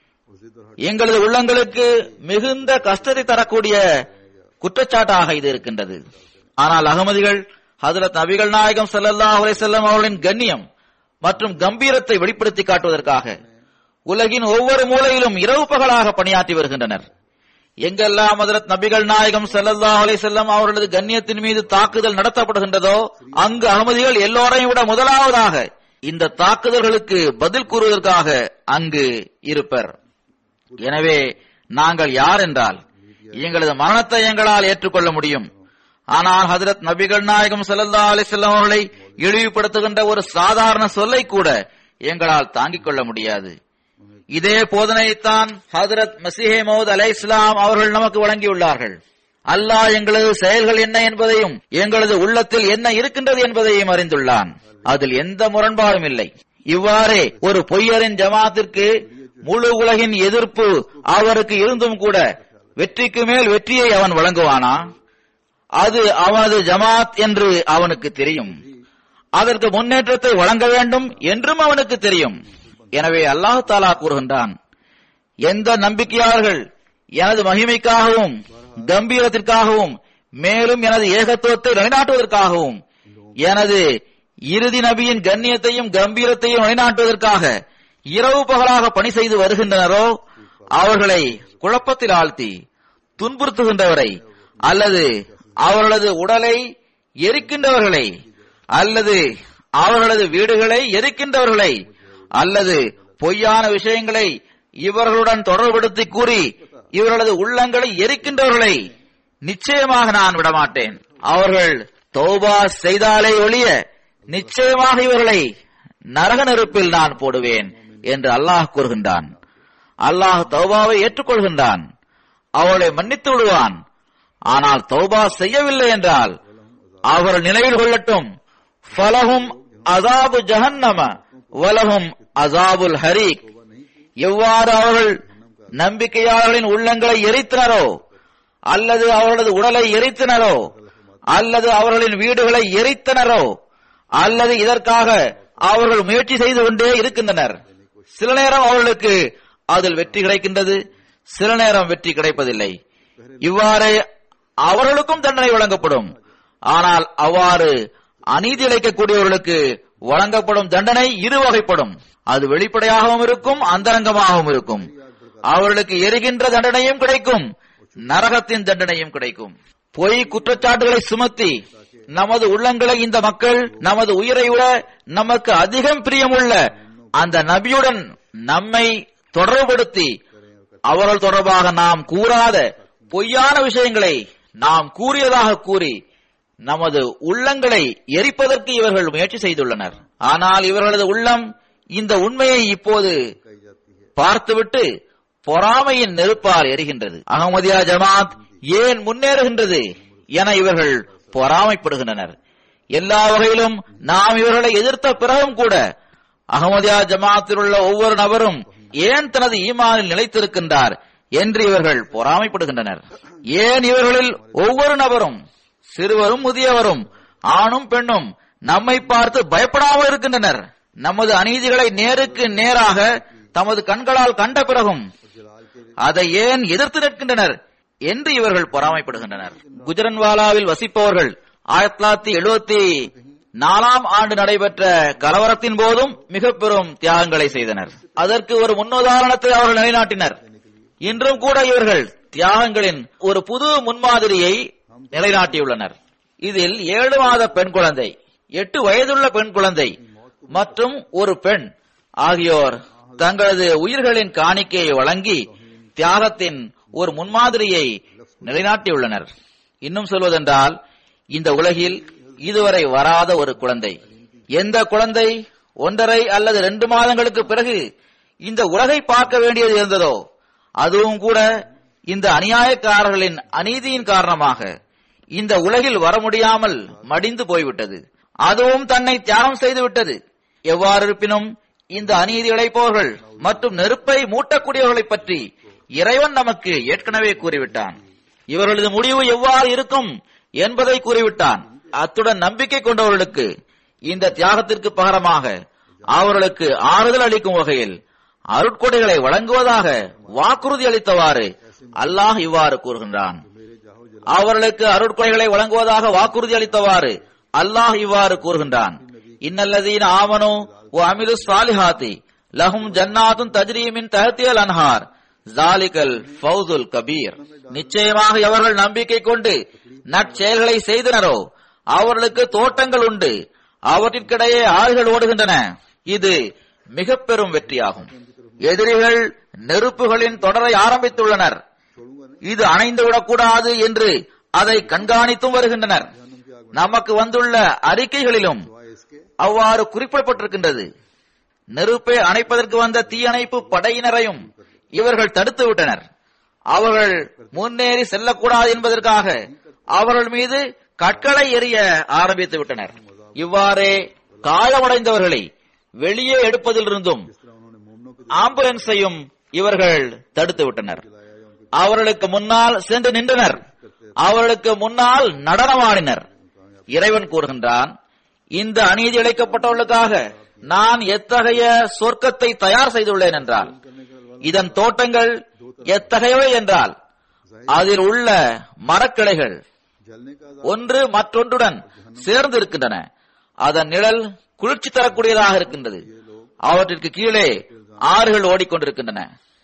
எங்களது உள்ளங்களுக்கு மிகுந்த கஷ்டத்தை தரக்கூடிய குற்றச்சாட்டாக இது இருக்கின்றது ஆனால் அகமதிகள் ஹதரத் நபிகள் நாயகம் ஸல்லல்லாஹு அலைஹி வஸல்லம் அவர்களின் கண்ணியம் மற்றும் கம்பீரத்தை வெளிப்படுத்தி காட்டுவதற்காக உலகின் ஒவ்வொரு மூலையிலும் இரவு பகலாக பணியாற்றி வருகின்றனர் எங்கெல்லாம் ஹதரத் நபிகள் நாயகம் ஸல்லல்லாஹு அலைஹி வஸல்லம் அவர்களது கண்ணியத்தின் மீது தாக்குதல் நடத்தப்படுகின்றதோ அங்கு அகமதிகள் எல்லோரையும் விட முதலாவதாக இந்த தாக்குதல்களுக்கு பதில் கூறுவதற்காக அங்கு இருப்பர் எனவே நாங்கள் யார் என்றால் எங்களது மரணத்தை எங்களால் ஏற்றுக்கொள்ள முடியும் ஆனால் ஹதரத் நபிகள் நாயகம் ஸல்லல்லாஹு அலைஹி வஸல்லம் அவர்களை இழிவுபடுத்துகின்ற ஒரு சாதாரண சொல்லை கூட எங்களால் தாங்கிக் கொள்ள முடியாது இதே போதனையைத்தான் ஹதரத் மசிஹே மௌத் அலை இஸ்லாம் அவர்கள் நமக்கு வழங்கியுள்ளார்கள் அல்லாஹ் எங்களது செயல்கள் என்ன என்பதையும் எங்களது உள்ளத்தில் என்ன இருக்கின்றது என்பதையும் அறிந்துள்ளான் அதில் எந்த முரண்பாடும் இல்லை இவ்வாறே ஒரு பொய்யரின் ஜமாத்திற்கு முழு உலகின் எதிர்ப்பு அவருக்கு இருந்தும் கூட வெற்றிக்கு மேல் வெற்றியை அவன் வழங்குவானா அது அவனது ஜமாத் என்று அவனுக்கு தெரியும் அதற்கு முன்னேற்றத்தை வழங்க வேண்டும் என்றும் அவனுக்கு தெரியும் எனவே அல்லாஹ் தாலா கூறுகின்றான் எந்த நம்பிக்கையாளர்கள் எனது மகிமைக்காகவும் கம்பீரத்திற்காகவும் மேலும் எனது ஏகத்துவத்தை நிலைநாட்டுவதற்காகவும் எனது இறுதி நபியின் கண்ணியத்தையும் கம்பீரத்தையும் நிலைநாட்டுவதற்காக இரவு பகலாக பணி செய்து வருகின்றனரோ அவர்களை குழப்பத்தில் ஆழ்த்தி துன்புறுத்துகின்றவரை அல்லது அவர்களது உடலை எரிக்கின்றவர்களை அல்லது அவர்களது வீடுகளை எரிக்கின்றவர்களை அல்லது பொய்யான விஷயங்களை இவர்களுடன் தொடர்படுத்தி கூறி இவர்களது உள்ளங்களை எரிக்கின்றவர்களை நிச்சயமாக நான் விடமாட்டேன் அவர்கள் தௌபா செய்தாலே ஒழிய நிச்சயமாக இவர்களை நரக நெருப்பில் நான் போடுவேன் என்று அல்லாஹ் கூறுகின்றான் அல்லாஹ் தௌபாவை ஏற்றுக்கொள்கின்றான் அவளை மன்னித்து விடுவான் ஆனால் தௌபா செய்யவில்லை என்றால் அவர்கள் நினைவில் கொள்ளட்டும் ஃபலஹும் அசாபு ஜஹன்னம வலஹும் அசாபுல் ஹரீக் எவ்வாறு அவர்கள் நம்பிக்கையாளர்களின் உள்ளங்களை எரித்தனரோ அல்லது அவர்களது உடலை எரித்தனரோ அல்லது அவர்களின் வீடுகளை எரித்தனரோ அல்லது இதற்காக அவர்கள் முயற்சி செய்து கொண்டே இருக்கின்றனர் சில நேரம் அவர்களுக்கு அதில் வெற்றி கிடைக்கின்றது சில நேரம் வெற்றி கிடைப்பதில்லை இவ்வாறு அவர்களுக்கும் தண்டனை வழங்கப்படும் ஆனால் அவ்வாறு அநீதி இழைக்கக்கூடியவர்களுக்கு வழங்கப்படும் தண்டனை இரு வகைப்படும் அது வெளிப்படையாகவும் இருக்கும் அந்தரங்கமாகவும் இருக்கும் அவர்களுக்கு எரிகின்ற தண்டனையும் கிடைக்கும் நரகத்தின் தண்டனையும் கிடைக்கும் பொய் குற்றச்சாட்டுகளை சுமத்தி நமது உள்ளங்களை இந்த மக்கள் நமது உயிரை விட நமக்கு அதிகம் பிரியமுள்ள அந்த நபியுடன் நம்மை தொடர்புபடுத்தி அவர்கள் தொடர்பாக நாம் கூறாத பொய்யான விஷயங்களை நாம் கூறியதாக கூறி நமது உள்ளங்களை எரிப்பதற்கு இவர்கள் முயற்சி செய்துள்ளனர் ஆனால் இவர்களது உள்ளம் இந்த உண்மையை இப்போது பார்த்துவிட்டு பொறாமையின் நெருப்பால் எரிகின்றது அகமதியா ஜமாத் ஏன் முன்னேறுகின்றது என இவர்கள் பொறாமைப்படுகின்றனர் எல்லா வகையிலும் நாம் இவர்களை எதிர்த்த பிறகும் கூட அகமதியா ஜமாத்தில் உள்ள ஒவ்வொரு நபரும் ஏன் தனது ஈமானில் நிலைத்திருக்கின்றார் என்று இவர்கள் பொறாமைப்படுகின்றனர் ஏன் இவர்களில் ஒவ்வொரு நபரும் சிறுவரும் முதியவரும் ஆணும் பெண்ணும் நம்மை பார்த்து பயப்படாமல் இருக்கின்றனர் நமது அநீதிகளை நேருக்கு நேராக தமது கண்களால் கண்ட பிறகும் அதை ஏன் எதிர்த்து நிற்கின்றனர் என்று இவர்கள் பொறாமைப்படுகின்றனர் குஜரன்வாலாவில் வசிப்பவர்கள் ஆயிரத்தி தொள்ளாயிரத்தி எழுபத்தி நாலாம் ஆண்டு நடைபெற்ற கலவரத்தின் போதும் மிக பெரும் தியாகங்களை செய்தனர் அதற்கு ஒரு முன்னுதாரணத்தை அவர்கள் நிலைநாட்டினர் இன்றும் கூட இவர்கள் தியாகங்களின் ஒரு புது முன்மாதிரியை நிலைநாட்டியுள்ளனர் இதில் ஏழு மாத பெண் குழந்தை எட்டு வயதுள்ள பெண் குழந்தை மற்றும் ஒரு பெண் ஆகியோர் தங்களது உயிர்களின் காணிக்கையை வழங்கி தியாகத்தின் ஒரு முன்மாதிரியை நிலைநாட்டியுள்ளனர் இன்னும் சொல்வதென்றால் இந்த உலகில் இதுவரை வராத ஒரு குழந்தை எந்த குழந்தை ஒன்றரை அல்லது ரெண்டு மாதங்களுக்கு பிறகு இந்த உலகை பார்க்க வேண்டியது இருந்ததோ அதுவும் கூட இந்த அநியாயக்காரர்களின் அநீதியின் காரணமாக இந்த உலகில் வர முடியாமல் மடிந்து போய்விட்டது அதுவும் தன்னை தியாகம் செய்து விட்டது எவ்வாறு இருப்பினும் இந்த அநீதி இழைப்பவர்கள் மற்றும் நெருப்பை மூட்டக்கூடியவர்களை பற்றி இறைவன் நமக்கு ஏற்கனவே கூறிவிட்டான் இவர்களது முடிவு எவ்வாறு இருக்கும் என்பதை கூறிவிட்டான் அத்துடன் நம்பிக்கை கொண்டவர்களுக்கு இந்த தியாகத்திற்கு பகரமாக அவர்களுக்கு ஆறுதல் அளிக்கும் வகையில் அருட்கொடைகளை வழங்குவதாக வாக்குறுதி அளித்தவாறு அல்லாஹ் இவ்வாறு கூறுகின்றான் அவர்களுக்கு அருட்கொடைகளை வழங்குவதாக வாக்குறுதி அளித்தவாறு அல்லாஹ் இவ்வாறு கூறுகின்றான் இன்னல்லதீன ஆமனு ஓ அமிலு சாலிஹாத்தி லஹும் ஜன்னாத்தும் தஜ்ரீமின் தஹத்தியல் அன்ஹார் ஜாலிகல் ஃபௌசுல் கபீர் நிச்சயமாக எவர்கள் நம்பிக்கை கொண்டு நற்செயல்களை செய்தனரோ அவர்களுக்கு தோட்டங்கள் உண்டு அவற்றிற்கிடையே ஆறுகள் ஓடுகின்றன இது மிக பெரும் வெற்றியாகும் எதிரிகள் நெருப்புகளின் தொடரை ஆரம்பித்துள்ளனர் இது அணைந்து விடக்கூடாது என்று அதை கண்காணித்தும் வருகின்றனர் நமக்கு வந்துள்ள அறிக்கைகளிலும் அவ்வாறு குறிப்பிடப்பட்டிருக்கின்றது நெருப்பை அணைப்பதற்கு வந்த தீயணைப்பு படையினரையும் இவர்கள் தடுத்து விட்டனர் அவர்கள் முன்னேறி செல்லக்கூடாது என்பதற்காக அவர்கள் மீது கற்களை எறிய ஆரம்பித்து விட்டனர் இவ்வாறே காயமடைந்தவர்களை வெளியே எடுப்பதிலிருந்தும் ஆம்புலன்ஸையும் இவர்கள் தடுத்து விட்டனர் அவர்களுக்கு முன்னால் சென்று நின்றனர் அவர்களுக்கு முன்னால் நடனமாடினர் இறைவன் கூறுகின்றான் இந்த அநீதி இழைக்கப்பட்டவர்களுக்காக நான் எத்தகைய சொர்க்கத்தை தயார் செய்துள்ளேன் என்றால் இதன் தோட்டங்கள் எத்தகையவை என்றால் அதில் உள்ள மரக்கிளைகள் ஒன்று மற்றொன்றுடன் சேர்ந்து இருக்கின்றன அதன் நிழல் குளிர்ச்சி தரக்கூடியதாக இருக்கின்றது அவற்றிற்கு கீழே ஆறுகள் ஓடிக்கொண்டிருக்கின்றன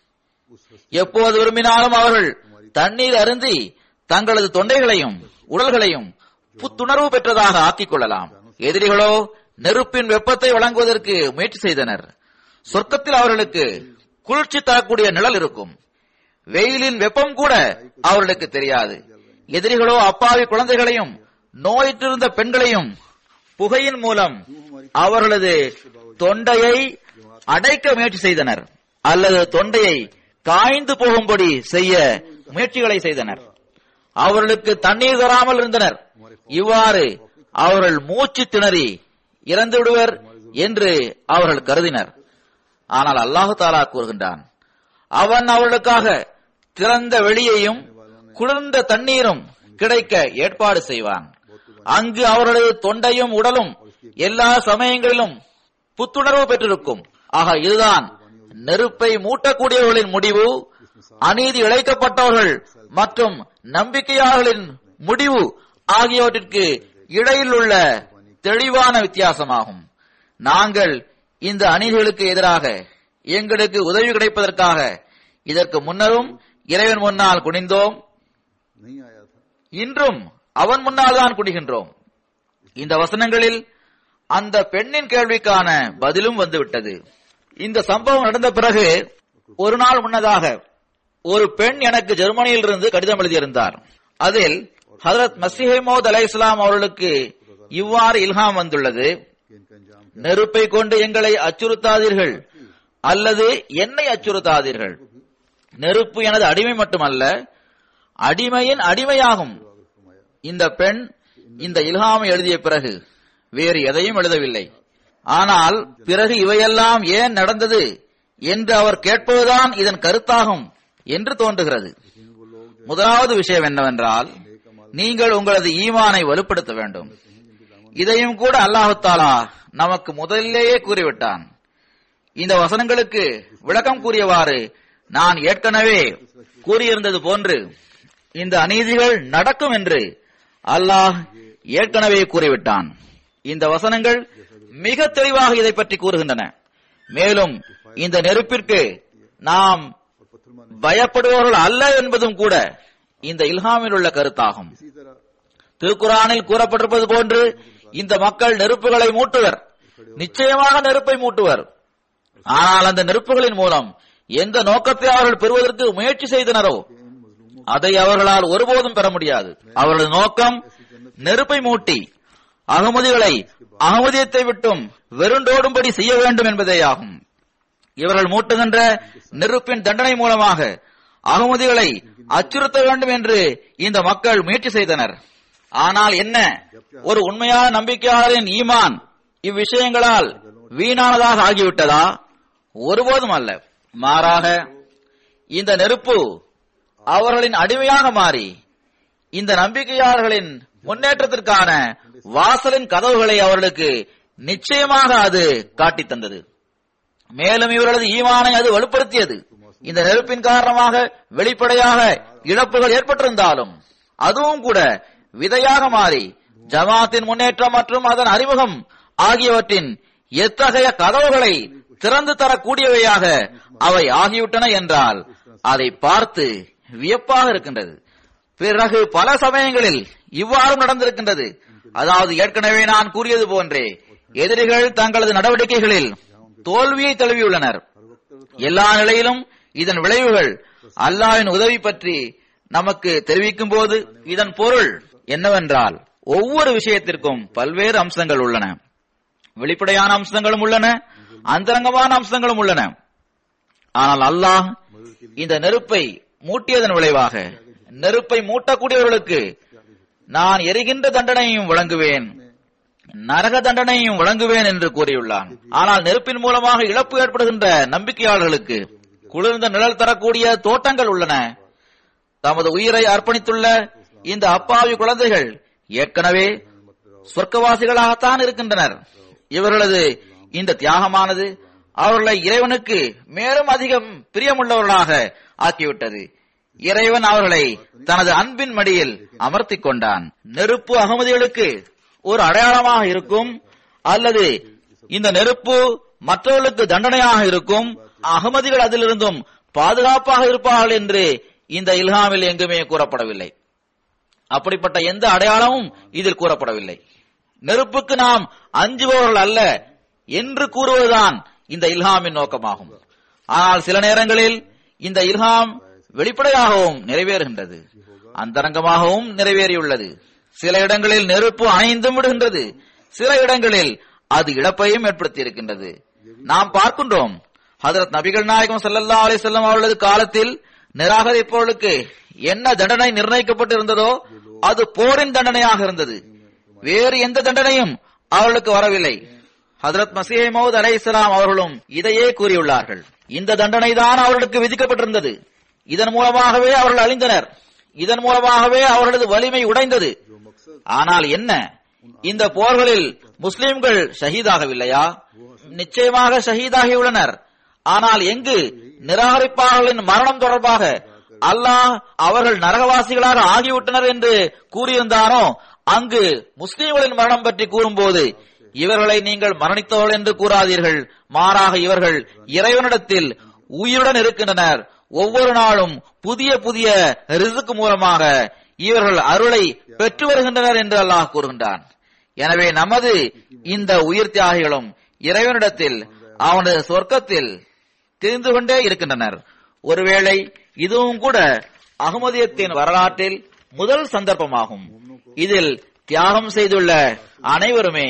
எப்போது விரும்பினாலும் அவர்கள் தண்ணீர் அருந்தி தங்களது தொண்டைகளையும் உடல்களையும் புத்துணர்வு பெற்றதாக ஆக்கிக் கொள்ளலாம் எதிரிகளோ நெருப்பின் வெப்பத்தை வழங்குவதற்கு முயற்சி செய்தனர் சொர்க்கத்தில் அவர்களுக்கு குளிர்ச்சி தரக்கூடிய நிழல் இருக்கும் வெயிலின் வெப்பம் கூட அவர்களுக்கு தெரியாது எதிரிகளோ அப்பாவி குழந்தைகளையும் நோயிற்றிருந்த பெண்களையும் புகையின் மூலம் அவர்களது தொண்டையை அடைக்க முயற்சி செய்தனர் அல்லது தொண்டையை காய்ந்து போகும்படி செய்ய முயற்சிகளை செய்தனர் அவர்களுக்கு தண்ணீர் தராமல் இருந்தனர் இவ்வாறு அவர்கள் மூச்சு திணறி இறந்து விடுவர் என்று அவர்கள் கருதினர் ஆனால் அல்லாஹு தாலா கூறுகின்றான் அவன் அவர்களுக்காக திறந்த வெளியையும் குளிர்ந்த தண்ணீரும் கிடைக்க ஏற்பாடு செய்வான் அங்கு அவர்களது தொண்டையும் உடலும் எல்லா சமயங்களிலும் புத்துணர்வு பெற்றிருக்கும் ஆக இதுதான் நெருப்பை மூட்டக்கூடியவர்களின் முடிவு அநீதி இழைக்கப்பட்டவர்கள் மற்றும் நம்பிக்கையாளர்களின் முடிவு ஆகியவற்றிற்கு இடையில் உள்ள தெளிவான வித்தியாசமாகும் நாங்கள் இந்த அநீதிகளுக்கு எதிராக எங்களுக்கு உதவி கிடைப்பதற்காக இதற்கு முன்னரும் இறைவன் முன்னால் குனிந்தோம் இன்றும் அவன் முன்னால் தான் குனிகின்றோம் இந்த வசனங்களில் அந்த பெண்ணின் கேள்விக்கான பதிலும் வந்துவிட்டது இந்த சம்பவம் நடந்த பிறகு ஒரு நாள் முன்னதாக ஒரு பெண் எனக்கு ஜெர்மனியில் இருந்து கடிதம் எழுதியிருந்தார் அதில் ஹதரத் மசிஹமோத் அலை இஸ்லாம் அவர்களுக்கு இவ்வாறு இல்ஹாம் வந்துள்ளது நெருப்பை கொண்டு எங்களை அச்சுறுத்தாதீர்கள் அல்லது என்னை அச்சுறுத்தாதீர்கள் நெருப்பு எனது அடிமை மட்டுமல்ல அடிமையின் அடிமையாகும் இந்த பெண் இந்த இல்ஹாமை எழுதிய பிறகு வேறு எதையும் எழுதவில்லை ஆனால் பிறகு இவையெல்லாம் ஏன் நடந்தது என்று அவர் கேட்பதுதான் இதன் கருத்தாகும் என்று தோன்றுகிறது முதலாவது விஷயம் என்னவென்றால் நீங்கள் உங்களது ஈமானை வலுப்படுத்த வேண்டும் இதையும் கூட அல்லாஹு தாலா நமக்கு முதலிலேயே கூறிவிட்டான் இந்த வசனங்களுக்கு விளக்கம் கூறியவாறு நான் ஏற்கனவே கூறியிருந்தது போன்று இந்த அநீதிகள் நடக்கும் என்று அல்லாஹ் ஏற்கனவே கூறிவிட்டான் இந்த வசனங்கள் மிக தெளிவாக இதை பற்றி கூறுகின்றன மேலும் இந்த நெருப்பிற்கு நாம் பயப்படுபவர்கள் அல்ல என்பதும் கூட இந்த இல்ஹாமில் உள்ள கருத்தாகும் इसी तरह திருக்குறானில் கூறப்பட்டிருப்பது போன்று இந்த மக்கள் நெருப்புகளை மூட்டுவர் நிச்சயமாக நெருப்பை மூட்டுவர் ஆனால் அந்த நெருப்புகளின் மூலம் எந்த நோக்கத்தை அவர்கள் பெறுவதற்கு முயற்சி செய்தனரோ அதை அவர்களால் ஒருபோதும் பெற முடியாது அவர்களது நோக்கம் நெருப்பை மூட்டி அகமதிகளை அகமதியத்தை விட்டும் வெருண்டோடும்படி செய்ய வேண்டும் என்பதேயாகும் இவர்கள் மூட்டுகின்ற நெருப்பின் தண்டனை மூலமாக அகமதிகளை அச்சுறுத்த வேண்டும் என்று இந்த மக்கள் முயற்சி செய்தனர் ஆனால் என்ன ஒரு உண்மையான நம்பிக்கையாளரின் ஈமான் இவ்விஷயங்களால் வீணானதாக ஆகிவிட்டதா ஒருபோதும் அல்ல மாறாக இந்த நெருப்பு அவர்களின் அடிமையாக மாறி இந்த நம்பிக்கையாளர்களின் முன்னேற்றத்திற்கான வாசலின் கதவுகளை அவர்களுக்கு நிச்சயமாக அது காட்டித் தந்தது மேலும் இவர்களது ஈமானை அது வலுப்படுத்தியது இந்த நெருப்பின் காரணமாக வெளிப்படையாக இழப்புகள் ஏற்பட்டிருந்தாலும் அதுவும் கூட விதையாக மாறி ஜமாத்தின் முன்னேற்றம் மற்றும் அதன் அறிமுகம் ஆகியவற்றின் எத்தகைய கதவுகளை திறந்து தரக்கூடியவையாக அவை ஆகிவிட்டன என்றால் அதை பார்த்து வியப்பாக இருக்கின்றது பிறகு பல சமயங்களில் இவ்வாறும் நடந்திருக்கின்றது அதாவது ஏற்கனவே நான் கூறியது போன்றே எதிரிகள் தங்களது நடவடிக்கைகளில் தோல்வியை தழுவியுள்ளனர் எல்லா நிலையிலும் இதன் விளைவுகள் அல்லாஹ்வின் உதவி பற்றி நமக்கு தெரிவிக்கும் போது இதன் பொருள் என்னவென்றால் ஒவ்வொரு விஷயத்திற்கும் பல்வேறு அம்சங்கள் உள்ளன வெளிப்படையான அம்சங்களும் உள்ளன அந்தரங்கமான அம்சங்களும் உள்ளன ஆனால் அல்லாஹ் இந்த நெருப்பை மூட்டியதன் விளைவாக நெருப்பை மூட்டக்கூடியவர்களுக்கு நான் எரிகின்ற தண்டனையும் வழங்குவேன் நரக தண்டனையும் வழங்குவேன் என்று கூறியுள்ளான் ஆனால் நெருப்பின் மூலமாக இழப்பு ஏற்படுகின்ற நம்பிக்கையாளர்களுக்கு குளிர்ந்த நிழல் தரக்கூடிய தோட்டங்கள் உள்ளன தமது உயிரை அர்ப்பணித்துள்ள இந்த அப்பாவி குழந்தைகள் ஏற்கனவே சொர்க்கவாசிகளாகத்தான் இருக்கின்றனர் இவர்களது இந்த தியாகமானது அவர்களை இறைவனுக்கு மேலும் அதிகம் பிரியமுள்ளவர்களாக ஆக்கிவிட்டது இறைவன் அவர்களை தனது அன்பின் மடியில் அமர்த்திக் கொண்டான் நெருப்பு அகமதிகளுக்கு ஒரு அடையாளமாக இருக்கும் அல்லது இந்த நெருப்பு மற்றவர்களுக்கு தண்டனையாக இருக்கும் அகமதிகள் அதிலிருந்தும் பாதுகாப்பாக இருப்பார்கள் என்று இந்த இல்ஹாமில் எங்குமே கூறப்படவில்லை அப்படிப்பட்ட எந்த அடையாளமும் இதில் கூறப்படவில்லை நெருப்புக்கு நாம் அஞ்சுபவர்கள் அல்ல என்று கூறுவதுதான் இந்த இல்ஹாமின் நோக்கமாகும் ஆனால் சில நேரங்களில் இந்த இல்ஹாம் வெளிப்படையாகவும் நிறைவேறுகின்றது அந்தரங்கமாகவும் நிறைவேறியுள்ளது சில இடங்களில் நெருப்பு அணைந்தும் விடுகின்றது சில இடங்களில் அது இழப்பையும் ஏற்படுத்தி இருக்கின்றது நாம் பார்க்கின்றோம் ஹதரத் நபிகள் நாயகம் ஸல்லல்லாஹு அலைஹி வஸல்லம் அவர்களது காலத்தில் நிராகரிப்பவர்களுக்கு என்ன தண்டனை நிர்ணயிக்கப்பட்டிருந்ததோ அது போரின் தண்டனையாக இருந்தது வேறு எந்த தண்டனையும் அவர்களுக்கு வரவில்லை ஹதரத் மசீஹ் மௌத் அலைஹிஸ்ஸலாம் அவர்களும் இதையே கூறியுள்ளார்கள் இந்த தண்டனை தான் அவர்களுக்கு விதிக்கப்பட்டிருந்தது இதன் மூலமாகவே அவர்கள் அழிந்தனர் இதன் மூலமாகவே அவர்களது வலிமை உடைந்தது ஆனால் என்ன இந்த போர்களில் முஸ்லிம்கள் ஷஹீதாகவில்லையா நிச்சயமாக ஷஹீதாகியுள்ளனர் ஆனால் எங்கு நிராகரிப்பாளர்களின் மரணம் தொடர்பாக அல்லாஹ் அவர்கள் நரகவாசிகளாக ஆகிவிட்டனர் என்று கூறியிருந்தானோ அங்கு முஸ்லிம்களின் மரணம் பற்றி கூறும்போது இவர்களை நீங்கள் மரணித்தவர்கள் என்று கூறாதீர்கள் மாறாக இவர்கள் இறைவனிடத்தில் உயிருடன் இருக்கின்றனர் ஒவ்வொரு நாளும் புதிய புதிய ரிசுக்கு மூலமாக இவர்கள் அருளை பெற்று வருகின்றனர் என்று அல்லாஹ் கூறுகின்றான் எனவே நமது இந்த உயிர் தியாகிகளும் இறைவனிடத்தில் அவனது சொர்க்கத்தில் தெரிந்து கொண்டே இருக்கின்றனர் ஒருவேளை இதுவும் கூட அகமதியத்தின் வரலாற்றில் முதல் சந்தர்ப்பமாகும் இதில் தியாகம் செய்துள்ள அனைவருமே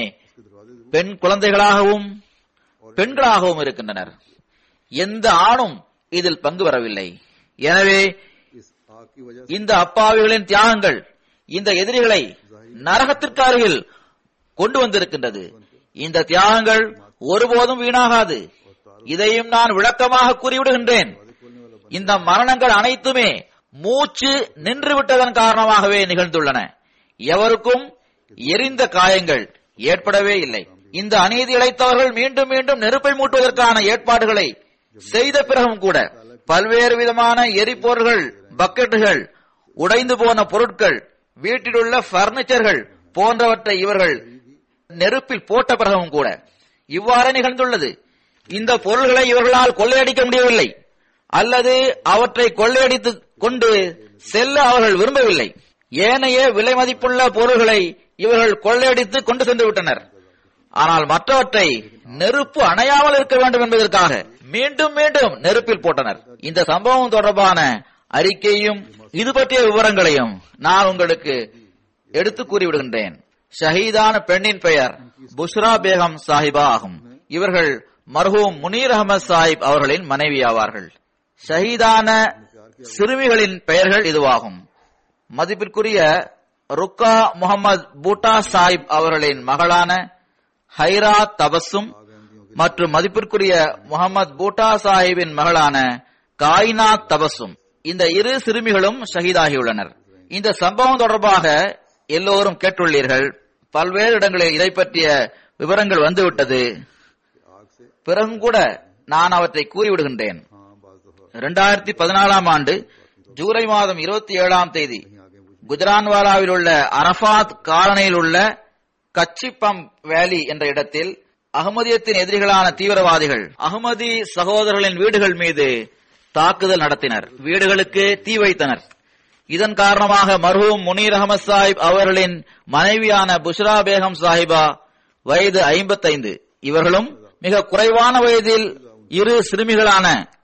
பெண் குழந்தைகளாகவும் பெண்களாகவும் இருக்கின்றனர் எந்த ஆணும் இதில் பங்கு வரவில்லை எனவே इस आग की वजह இந்த அப்பாவிகளின் தியாகங்கள் இந்த எதிரிகளை நரகத்திற்கு அருகில் கொண்டு வந்திருக்கின்றது இந்த தியாகங்கள் ஒருபோதும் வீணாகாது இதையும் நான் விளக்கமாக கூறிவிடுகின்றேன் இந்த மரணங்கள் அனைத்துமே மூச்சு நின்று விட்டதன் காரணமாகவே நிகழ்ந்துள்ளன எவருக்கும் எரிந்த காயங்கள் ஏற்படவே இல்லை இந்த அநீதி இழைத்தவர்கள் மீண்டும் மீண்டும் நெருப்பை மூட்டுவதற்கான ஏற்பாடுகளை செய்த பிறகும் கூட பல்வேறு விதமான எரிபொருள்கள் பக்கெட்டுகள் உடைந்து போன பொருட்கள் வீட்டிலுள்ள பர்னிச்சர்கள் போன்றவற்றை இவர்கள் நெருப்பில் போட்ட பிறகும் கூட இவ்வாறு நிகழ்ந்துள்ளது இந்த பொருள்களை இவர்களால் கொள்ளையடிக்க முடியவில்லை அல்லது அவற்றை கொள்ளையடித்து கொண்டு செல்ல அவர்கள் விரும்பவில்லை ஏனைய விலை மதிப்புள்ள பொருள்களை இவர்கள் கொள்ளையடித்து கொண்டு சென்று விட்டனர் ஆனால் மற்றவற்றை நெருப்பு அணையாமல் இருக்க வேண்டும் என்பதற்காக மீண்டும் மீண்டும் நெருப்பில் போட்டனர் இந்த சம்பவம் தொடர்பான அறிக்கையும் இது பற்றிய விவரங்களையும் நான் உங்களுக்கு எடுத்து கூறிவிடுகின்றேன் ஷஹீதான பெண்ணின் பெயர் புஷ்ரா பேகம் சாஹிபா ஆகும் இவர்கள் மர்ஹூம் முனீர் அகமது சாஹிப் அவர்களின் மனைவி ஆவார்கள் ஷஹீதான சிறுமிகளின் பெயர்கள் இதுவாகும் மதிப்பிற்குரிய ருக்கா முகமது பூட்டா சாஹிப் அவர்களின் மகளான ஹைரா தபசும் மற்றும் மதிப்பிற்குரிய முகமது பூட்டா சாஹிப்பின் மகளான காயினா தபசும் இந்த இரு சிறுமிகளும் ஷஹீதாகியுள்ளனர் இந்த சம்பவம் தொடர்பாக எல்லோரும் கேட்டுள்ளீர்கள் பல்வேறு இடங்களில் இதை பற்றிய விவரங்கள் வந்துவிட்டது பிறகும் கூட நான் அவற்றை கூறிவிடுகின்றேன் இரண்டாயிரத்தி பதினாலாம் ஆண்டு ஜூலை மாதம் இருபத்தி ஏழாம் தேதி குஜரான்வாலாவில் உள்ள அரபாத் காலனியில் உள்ள கச்சிப்பம் வேலி என்ற இடத்தில் அகமதியத்தின் எதிரிகளான தீவிரவாதிகள் அகமதி சகோதரர்களின் வீடுகள் மீது தாக்குதல் நடத்தினர் வீடுகளுக்கு தீ வைத்தனர் இதன் காரணமாக மர்ஹூம் முனீர் அகமது சாஹிப் அவர்களின் மனைவியான புஷ்ரா பேகம் சாஹிபா வயது ஐம்பத்தைந்து இவர்களும் மிக குறைவான வயதில் இரு சிறுமிகளான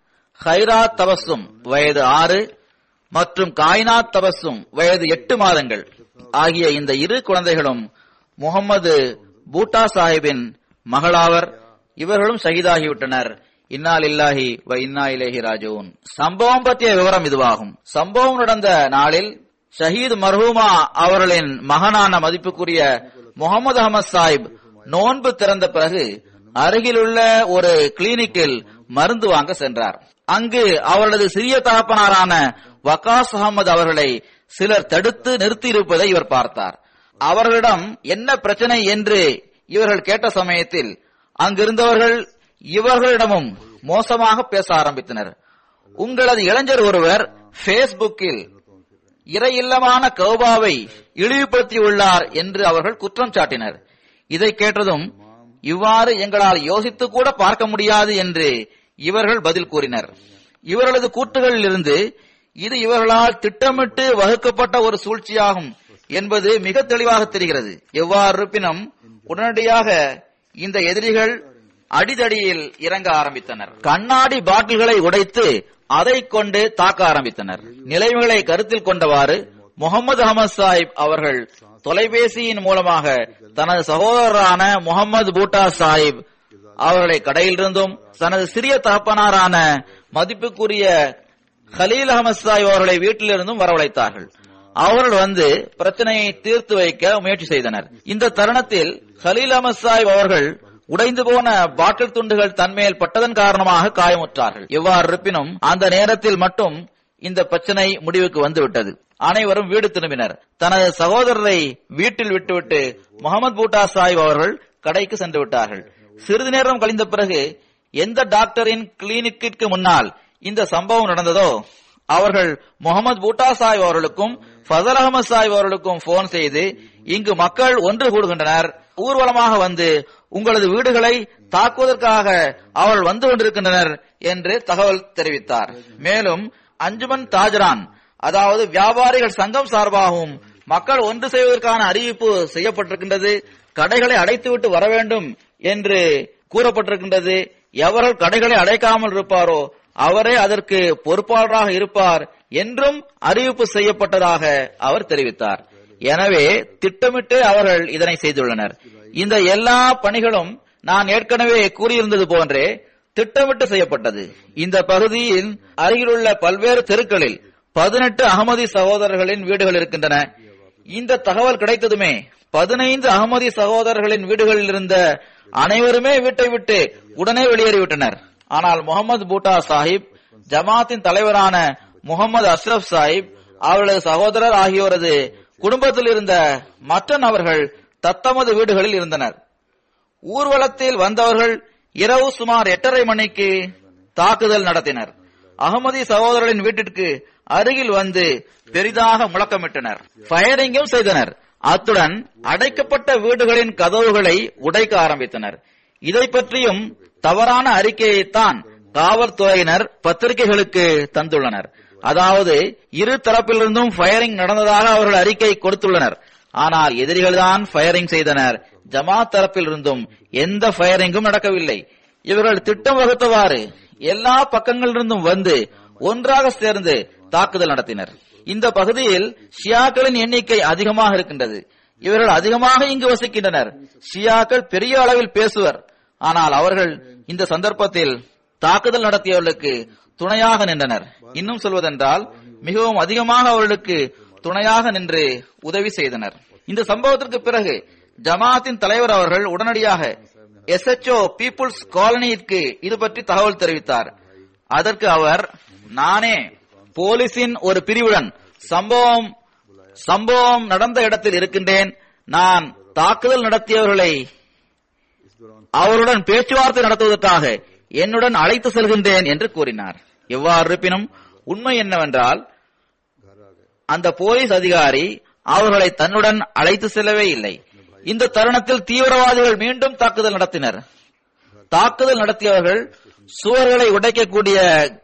ஹைராத் தபசும் வயது ஆறு மற்றும் காய்னாத் தபசும் வயது எட்டு மாதங்கள் ஆகிய இந்த இரு குழந்தைகளும் முகமது பூட்டா சாஹிபின் மகளாவர் இவர்களும் ஷஹீதாகிவிட்டனர் இன்னா லில்லாஹி வ இன்னா இலேஹி ராஜூன் சம்பவம் பற்றிய விவரம் இதுவாகும் சம்பவம் நடந்த நாளில் ஷஹீத் மர்ஹூமா அவர்களின் மகனான மதிப்புக்குரிய முகமது அகமது சாஹிப் நோன்பு திறந்த பிறகு அருகிலுள்ள ஒரு கிளினிக்கில் மருந்து வாங்க சென்றார் அங்கு அவரது சிறிய தகப்பனாரான வகாஸ் அகமது அவர்களை சிலர் தடுத்து நிறுத்தியிருப்பதை இவர் பார்த்தார் அவர்களிடம் என்ன பிரச்சனை என்று இவர்கள் கேட்ட சமயத்தில் அங்கிருந்தவர்கள் இவர்களிடமும் மோசமாக பேச ஆரம்பித்தனர் உங்களது இளைஞர் ஒருவர் பேஸ்புக்கில் இறையில்லமான கௌபாவை இழிவுபடுத்தியுள்ளார் என்று அவர்கள் குற்றம் சாட்டினர் இதை கேட்டதும் இவ்வாறு எங்களால் யோசித்து கூட பார்க்க முடியாது என்று இவர்கள் பதில் கூறினர் இவர்களது கூற்றுகளில் இருந்து இது இவர்களால் திட்டமிட்டு வகுக்கப்பட்ட ஒரு சூழ்ச்சியாகும் என்பது மிக தெளிவாக தெரிகிறது எவ்வாறு இருப்பினும் உடனடியாக இந்த எதிரிகள் அடிதடியில் இறங்க ஆரம்பித்தனர் கண்ணாடி பாட்டில்களை உடைத்து அதை கொண்டு தாக்க ஆரம்பித்தனர் நிலைமைகளை கருத்தில் கொண்டவாறு முகமது அகமது சாஹிப் அவர்கள் தொலைபேசியின் மூலமாக தனது சகோதரரான முகமது பூட்டா சாஹிப் அவர்களை கடையிலிருந்தும் தனது சிறிய தகப்பனாரான மதிப்புக்குரிய ஹலீல் அகமது சாஹிப் அவர்களை வீட்டிலிருந்தும் வரவழைத்தார்கள் அவர்கள் வந்து பிரச்சனையை தீர்த்து வைக்க முயற்சி செய்தனர் இந்த தருணத்தில் ஹலீல் அகமது சாஹிப் அவர்கள் உடைந்து போன பாட்டில் துண்டுகள் தன்மேல் பட்டதன் காரணமாக காயமுற்றார்கள் எவ்வாறு இருப்பினும் அந்த நேரத்தில் மட்டும் இந்த பிரச்சனை முடிவுக்கு வந்துவிட்டது அனைவரும் வீடு திரும்பினர் தனது சகோதரரை வீட்டில் விட்டுவிட்டு முகமது பூட்டா சாஹிப் அவர்கள் கடைக்கு சென்று விட்டார்கள் சிறிது நேரம் கழிந்த பிறகு எந்த டாக்டரின் கிளினிக்கிற்கு முன்னால் இந்த சம்பவம் நடந்ததோ அவர்கள் முகமது பூட்டா சாஹிப் அவர்களுக்கும் ஃபசல் அகமது சாஹிப் அவர்களுக்கும் போன் செய்து இங்கு மக்கள் ஒன்று கூடுகின்றனர் ஊர்வலமாக வந்து உங்களது வீடுகளை தாக்குவதற்காக அவர்கள் வந்து கொண்டிருக்கின்றனர் என்று தகவல் தெரிவித்தார் மேலும் அஞ்சுமன் தாஜரான் அதாவது வியாபாரிகள் சங்கம் சார்பாகவும் மக்கள் ஒன்று செய்வதற்கான அறிவிப்பு செய்யப்பட்டிருக்கின்றது கடைகளை அடைத்துவிட்டு வர வேண்டும் என்று கூறப்பட்டிருக்கின்றது எவர்கள் கடைகளை அடைக்காமல் இருப்பாரோ அவரே அதற்கு பொறுப்பாளராக இருப்பார் என்றும் அறிவிப்பு செய்யப்பட்டதாக அவர் தெரிவித்தார் எனவே திட்டமிட்டு அவர்கள் இதனை செய்துள்ளனர் இந்த எல்லா பணிகளும் நான் ஏற்கனவே கூறியிருந்தது போன்றே திட்டமிட்டு செய்யப்பட்டது இந்த பகுதியின் அருகிலுள்ள பல்வேறு தெருக்களில் பதினெட்டு அகமதி சகோதரர்களின் வீடுகள் இருக்கின்றன இந்த தகவல் கிடைத்ததுமே பதினைந்து அகமதி சகோதரர்களின் வீடுகளில் இருந்த அனைவருமே வீட்டை விட்டு உடனே வெளியேறிவிட்டனர் ஆனால் முகமது பூட்டா சாஹிப் ஜமாத்தின் தலைவரான முகமது அஷ்ரப் சாஹிப் அவரது சகோதரர் ஆகியோரது குடும்பத்தில் இருந்த மற்ற நபர்கள் தத்தமது வீடுகளில் இருந்தனர் ஊர்வலத்தில் வந்தவர்கள் இரவு சுமார் எட்டரை மணிக்கு தாக்குதல் நடத்தினர் அகமதி சகோதரர்களின் வீட்டிற்கு அருகில் வந்து பெரிதாக முழக்கமிட்டனர் ஃபயரிங்கும் செய்தனர் அத்துடன் அடைக்கப்பட்ட வீடுகளின் கதவுகளை உடைக்க ஆரம்பித்தனர் இதை பற்றியும் தவறான அறிக்கையைத்தான் காவல்துறையினர் பத்திரிகைகளுக்கு தந்துள்ளனர் அதாவது இரு தரப்பிலிருந்தும் ஃபயரிங் நடந்ததாக அவர்கள் அறிக்கை கொடுத்துள்ளனர் ஆனால் எதிரிகள்தான் ஃபயரிங் செய்தனர் ஜமாத் தரப்பிலிருந்தும் எந்த ஃபயரிங்கும் நடக்கவில்லை இவர்கள் திட்டம் வகுத்தவாறு எல்லா பக்கங்களிலிருந்தும் வந்து ஒன்றாக சேர்ந்து தாக்குதல் நடத்தினர் இந்த பகுதியில் ஷியாக்களின் எண்ணிக்கை அதிகமாக இருக்கின்றது இவர்கள் அதிகமாக இங்கு வசிக்கின்றனர் ஷியாக்கள் பெரிய அளவில் பேசுவர் ஆனால் அவர்கள் இந்த சந்தர்ப்பத்தில் தாக்குதல் நடத்தியவர்களுக்கு துணையாக நின்றனர் இன்னும் சொல்வதென்றால் மிகவும் அதிகமாக அவர்களுக்கு துணையாக நின்று உதவி செய்தனர் இந்த சம்பவத்திற்கு பிறகு ஜமாத்தின் தலைவர் அவர்கள் உடனடியாக எஸ்எச்ஓ பீப்புள்ஸ் காலனிக்கு இது பற்றி தகவல் தெரிவித்தார் அதற்கு அவர் நானே போலீசின் ஒரு பிரிவுடன் சம்பவம் சம்பவம் நடந்த இடத்தில் இருக்கின்றேன் நான் தாக்குதல் நடத்தியவர்களை அவருடன் பேச்சுவார்த்தை நடத்துவதற்காக என்னுடன் அழைத்து செல்கின்றேன் என்று கூறினார் எவ்வாறு இருப்பினும் உண்மை என்னவென்றால் அந்த போலீஸ் அதிகாரி அவர்களை தன்னுடன் அழைத்து செல்லவே இல்லை இந்த தருணத்தில் தீவிரவாதிகள் மீண்டும் தாக்குதல் நடத்தினர் தாக்குதல் நடத்தியவர்கள் சுவர்களை உடைக்கக்கூடிய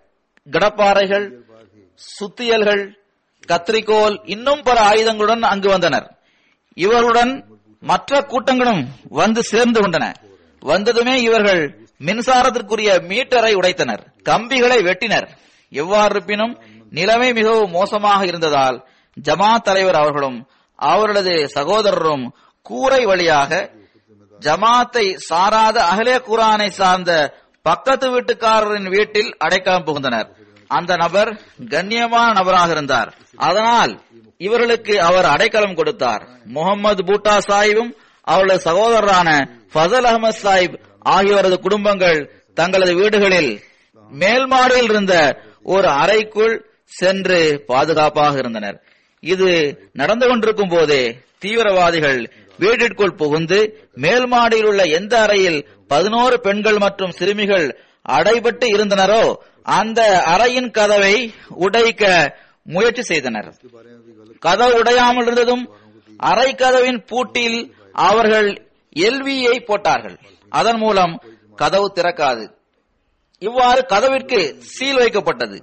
கடப்பாறைகள் சுத்தியல்கள் கத்திரிக்கோல் இன்னும் பல ஆயுதங்களுடன் அங்கு வந்தனர் இவர்களுடன் மற்ற கூட்டங்களும் வந்து சேர்ந்து கொண்டன வந்ததுமே இவர்கள் மின்சாரத்திற்குரிய மீட்டரை உடைத்தனர் கம்பிகளை வெட்டினர் எவ்வாறு இருப்பினும் நிலைமை மிகவும் மோசமாக இருந்ததால் ஜமாத் தலைவர் அவர்களும் அவர்களது சகோதரரும் கூரை வழியாக ஜமாத்தை சாராத அகலே குரானை சார்ந்த பக்கத்து வீட்டுக்காரரின் வீட்டில் அடைக்கலம் புகுந்தனர் அந்த நபர் கண்ணியமான நபராக இருந்தார் அதனால் இவர்களுக்கு அவர் அடைக்கலம் கொடுத்தார் முகமது பூட்டா சாஹிபும் அவரது சகோதரரான ஃபசல் அகமது சாஹிப் ஆகியோரது குடும்பங்கள் தங்களது வீடுகளில் மேல் மாடியில் இருந்த ஒரு அறைக்குள் சென்று பாதுகாப்பாக இருந்தனர் இது நடந்து கொண்டிருக்கும் போதே தீவிரவாதிகள் வீட்டிற்குள் புகுந்து மேல் மாடியில் உள்ள எந்த அறையில் பதினோரு பெண்கள் மற்றும் சிறுமிகள் அடைபட்டு இருந்தனரோ அந்த அறையின் கதவை உடைக்க முயற்சி செய்தனர் கதவு உடையாமல் இருந்ததும் அறை கதவின் பூட்டில் அவர்கள் எல்வியை போட்டார்கள் அதன் மூலம் கதவு திறக்காது இவ்வாறு கதவிற்கு சீல் வைக்கப்பட்டது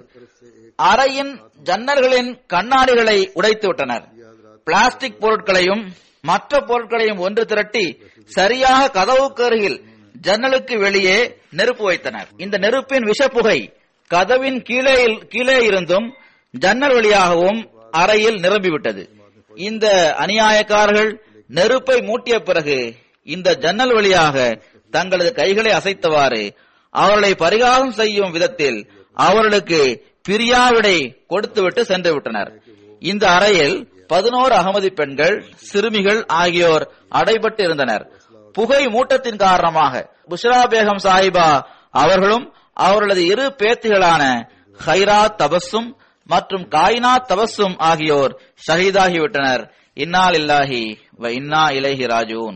அறையின் ஜன்னல்களின் கண்ணாடிகளை உடைத்து விட்டனர் பிளாஸ்டிக் பொருட்களையும் மற்ற பொருட்களையும் ஒன்று திரட்டி சரியாக கதவுக்கு அருகில் ஜன்னலுக்கு வெளியே நெருப்பு வைத்தனர் இந்த நெருப்பின் விஷப்புகை கதவின் கீழே கீழே இருந்தும் ஜன்னல் வழியாகவும் அறையில் நிரம்பிவிட்டது இந்த அநியாயக்காரர்கள் நெருப்பை மூட்டிய பிறகு இந்த ஜன்னல் வழியாக தங்களது கைகளை அசைத்தவாறு அவர்களை பரிகாரம் செய்யும் விதத்தில் அவர்களுக்கு பிரியாவிடை கொடுத்துவிட்டு சென்று விட்டனர் இந்த அறையில் பதினோரு அகமதி பெண்கள் சிறுமிகள் ஆகியோர் அடைபட்டு இருந்தனர் புகை மூட்டத்தின் காரணமாக புஷ்ரா பேகம் சாஹிபா அவர்களும் அவர்களது இரு பேத்திகளான ஹைரா தபஸும் மற்றும் காயினா தபஸும் ஆகியோர் ஷஹீதாகிவிட்டனர் இன்னால் இல்லாஹி வ இன்னா இலைஹி ராஜூன்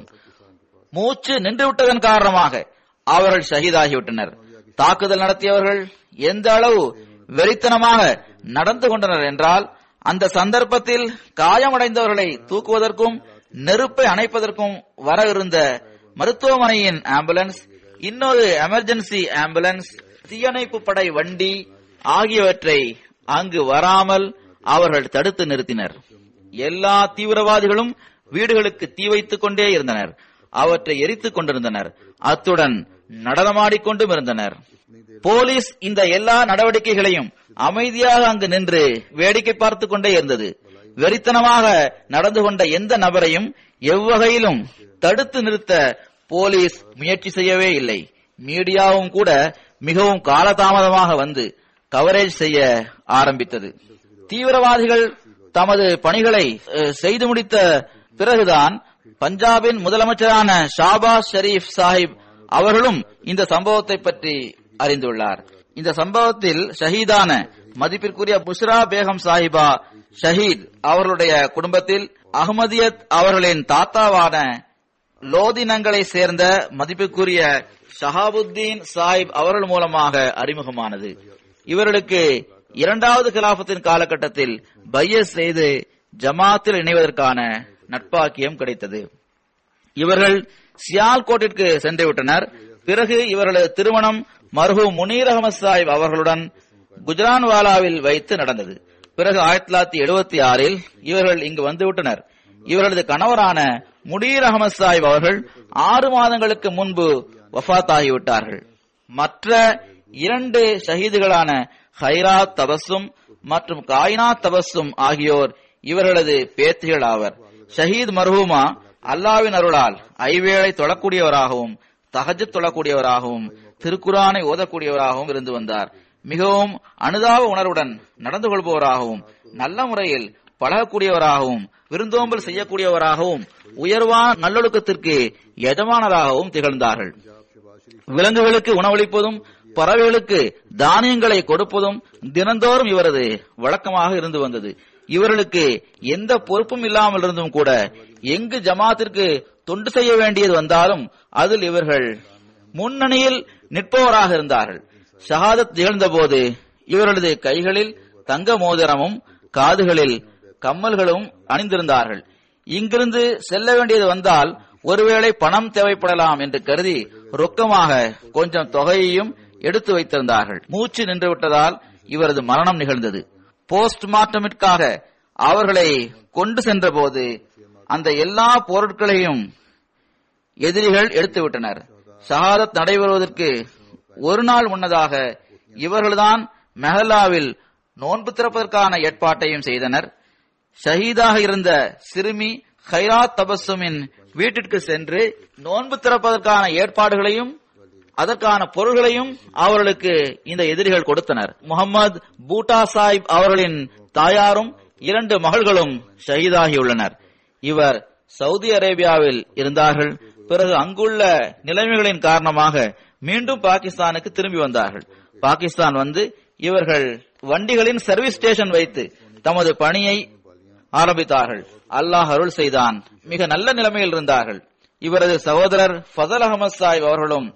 மூச்சு நின்று விட்டதன் காரணமாக அவர்கள் ஷஹீதாகிவிட்டனர் தாக்குதல் நடத்தியவர்கள் எந்த அளவு வெறித்தனமாக நடந்து கொண்டனர் என்றால் அந்த சந்தர்ப்பத்தில் காயமடைந்தவர்களை தூக்குவதற்கும் நெருப்பை அணைப்பதற்கும் வர இருந்த மருத்துவமனையின் ஆம்புலன்ஸ் இன்னொரு எமர்ஜென்சி ஆம்புலன்ஸ் தீயணைப்பு படை வண்டி ஆகியவற்றை அங்கு வராமல் அவர்கள் தடுத்து நிறுத்தினர் எல்லா தீவிரவாதிகளும் வீடுகளுக்கு தீ வைத்துக் கொண்டே இருந்தனர் அவற்றை எரித்துக் கொண்டிருந்தனர் அத்துடன் நடனமாடிக்கொண்டும் இருந்தனர் போலீஸ் இந்த எல்லா நடவடிக்கைகளையும் அமைதியாக அங்கு நின்று வேடிக்கை பார்த்துக் கொண்டே இருந்தது வெறித்தனமாக நடந்து கொண்ட எந்த நபரையும் எவ்வகையிலும் தடுத்து நிறுத்த போலீஸ் முயற்சி செய்யவே இல்லை மீடியாவும் கூட மிகவும் காலதாமதமாக வந்து கவரேஜ் செய்ய ஆரம்பித்தது தீவிரவாதிகள் தமது பணிகளை அஹ், செய்து முடித்த பிறகுதான் பஞ்சாபின் முதலமைச்சரான ஷாபாஸ் ஷரீப் சாஹிப் அவர்களும் இந்த சம்பவத்தை பற்றி அறிந்துள்ளார் இந்த சம்பவத்தில் ஷஹீதான மதிப்பிற்குரிய புஷ்ரா பேகம் சாஹிபா ஷஹீத் அவர்களுடைய குடும்பத்தில் அகமதியத் அவர்களின் தாத்தாவான லோதினங்களை சேர்ந்த மதிப்புக்குரிய ஷஹாபுத்தீன் சாஹிப் அவர்கள் மூலமாக அறிமுகமானது இவர்களுக்கு இரண்டாவது கிலாபத்தின் காலகட்டத்தில் பையஸ் செய்து ஜமாத்தில் இணைவதற்கான நட்பாக்கியம் கிடைத்தது இவர்கள் சியால்கோட்டிற்கு சென்று விட்டனர் பிறகு இவர்களது திருமணம் மர்ஹூம் முனீர் அகமது சாஹிப் அவர்களுடன் குஜரான்வாலாவில் வைத்து நடந்தது பிறகு ஆயிரத்தி தொள்ளாயிரத்தி எழுபத்தி ஆறில் இவர்கள் இங்கு வந்துவிட்டனர் இவர்களது கணவரான முனீர் அகமது சாஹிப் அவர்கள் ஆறு மாதங்களுக்கு முன்பு வஃபாத்தாகிவிட்டார்கள் மற்ற இரண்டு ஷஹீதுகளான ஹைராத் தபஸ்ஸும் மற்றும் காயினாத் தபஸ்ஸும் ஆகியோர் இவர்களது பேத்திகள் ஆவர் ஷஹீத் மர்ஹூமா அல்லாவின் அருளால் ஐவேளை தொழக்கூடியவராகவும் தஹஜ் தொழக்கூடியவராகவும் திருக்குரானை ஓதக்கூடியவராகவும் இருந்து வந்தார் மிகவும் அனுதாப உணர்வுடன் நடந்து கொள்பவராகவும் நல்ல முறையில் பழகக்கூடியவராகவும் விருந்தோம்பல் செய்யக்கூடியவராகவும் உயர்வான நல்லொழுக்கத்திற்கு எஜமானராகவும் திகழ்ந்தார்கள் விலங்குகளுக்கு உணவளிப்பதும் பறவைகளுக்கு தானியங்களை கொடுப்பதும் தினந்தோறும் இவரது வழக்கமாக இருந்து வந்தது இவர்களுக்கு எந்த பொறுப்பும் இல்லாமல் இருந்தும் கூட எங்கு ஜமாத்திற்கு தொண்டு செய்ய வேண்டியது வந்தாலும் அதில் இவர்கள் முன்னணியில் நிற்பவராக இருந்தார்கள் ஷஹாதத் நிகழ்ந்த போது இவர்களது கைகளில் தங்க மோதிரமும் காதுகளில் கம்மல்களும் அணிந்திருந்தார்கள் இங்கிருந்து செல்ல வேண்டியது வந்தால் ஒருவேளை பணம் தேவைப்படலாம் என்று கருதி ரொக்கமாக கொஞ்சம் தொகையையும் எடுத்து வைத்திருந்தார்கள் மூச்சு நின்று விட்டதால் இவரது மரணம் நிகழ்ந்தது போஸ்ட்மார்ட்டமிற்காக அவர்களை கொண்டு சென்ற போது அந்த எல்லா பொருட்களையும் எதிரிகள் எடுத்துவிட்டனர் ஷஹாதத் நடைபெறுவதற்கு ஒரு நாள் முன்னதாக இவர்கள்தான் மெஹல்லாவில் நோன்பு திறப்பதற்கான ஏற்பாட்டையும் செய்தனர் ஷஹீதாக இருந்த சிறுமி ஹைராத் தபஸ்ஸுமின் வீட்டிற்கு சென்று நோன்பு திறப்பதற்கான ஏற்பாடுகளையும் அதற்கான பொருள்களையும் அவர்களுக்கு இந்த எதிரிகள் கொடுத்தனர் முகமது பூட்டா சாஹிப் அவர்களின் தாயாரும் இரண்டு மகள்களும் ஷஹீதாகியுள்ளனர் இவர் சவுதி அரேபியாவில் இருந்தார்கள் பிறகு அங்குள்ள நிலைமைகளின் காரணமாக மீண்டும் பாகிஸ்தானுக்கு திரும்பி வந்தார்கள் பாகிஸ்தான் வந்து இவர்கள் வண்டிகளின் சர்வீஸ் ஸ்டேஷன் வைத்து தமது பணியை ஆரம்பித்தார்கள் அல்லாஹ் அருள் செய்தான் மிக நல்ல நிலைமையில் இருந்தார்கள் இவரது சகோதரர் ஃபசல் அகமது சாஹிப் அவர்களும்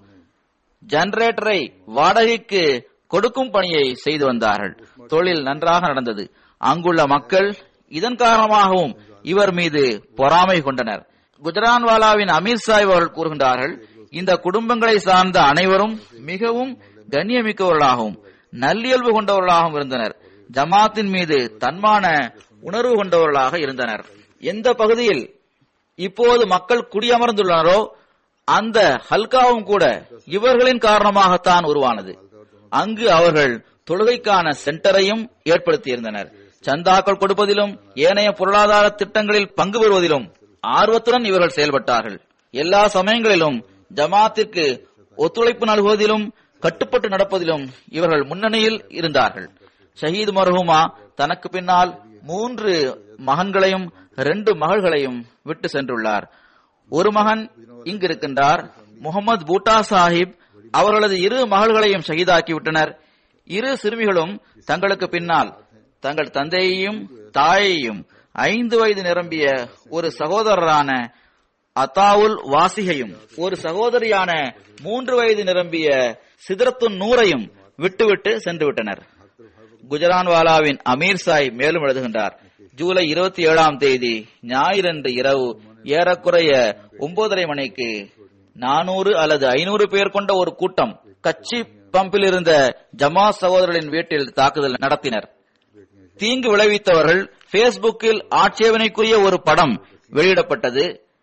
ஜெனரேட்டரை வாடகைக்கு கொடுக்கும் பணியை செய்து வந்தார்கள் தொழில் நன்றாக நடந்தது அங்குள்ள மக்கள் இதன் காரணமாகவும் இவர் மீது பொறாமை கொண்டனர் குஜரான்வாலாவின் அமீர் சாஹிப் அவர்கள் கூறுகின்றார்கள் இந்த குடும்பங்களை சார்ந்த அனைவரும் மிகவும் கண்ணியமிக்கவர்களாகவும் நல்லியல்பு கொண்டவர்களாகவும் இருந்தனர் ஜமாத்தின் மீது தன்மான உணர்வு கொண்டவர்களாக இருந்தனர் எந்த பகுதியில் இப்போது மக்கள் குடியமர்ந்துள்ளனரோ அந்த ஹல்காவும் கூட இவர்களின் காரணமாகத்தான் உருவானது அங்கு அவர்கள் தொழுகைக்கான சென்டரையும் ஏற்படுத்தியிருந்தனர் சந்தாக்கள் கொடுப்பதிலும் ஏனைய பொருளாதார திட்டங்களில் பங்கு பெறுவதிலும் ஆர்வத்துடன் இவர்கள் செயல்பட்டார்கள் எல்லா சமயங்களிலும் ஜமாத்திற்கு ஒத்துழைப்பு நல்குவதிலும் கட்டுப்பட்டு நடப்பதிலும் இவர்கள் முன்னணியில் இருந்தார்கள் ஷஹீத் மர்ஹூமா தனக்கு பின்னால் மூன்று மகன்களையும் ரெண்டு மகள்களையும் விட்டு சென்றுள்ளார் ஒரு மகன் இங்கு இருக்கின்றார் முகமது பூட்டா சாஹிப் அவர்களது இரு மகள்களையும் ஷஹீதாக்கி விட்டனர் இரு சிறுமிகளும் தங்களுக்கு பின்னால் தங்கள் தந்தையையும் தாயையும் ஐந்து வயது நிரம்பிய ஒரு சகோதரரான அத்தாவுல் வாசிகையும் ஒரு சகோதரியான மூன்று வயது நிரம்பிய சிதரத்துன் நூரையும் விட்டுவிட்டு சென்று விட்டனர் குஜரான்வாலாவின் அமீர் சாய் மேலும் எழுதுகின்றார் ஜூலை இருபத்தி ஏழாம் தேதி ஞாயிறன்று இரவு ஏறக்குறைய ஒன்பதரை மணிக்கு நானூறு அல்லது ஐநூறு பேர் கொண்ட ஒரு கூட்டம் கச்சி பம்பில் இருந்த ஜமா சகோதரர்களின் வீட்டில் தாக்குதல் நடத்தினர் தீங்கு விளைவித்தவர்கள் பேஸ்புக்கில் ஆட்சேபனைக்குரிய ஒரு படம் வெளியிடப்பட்டது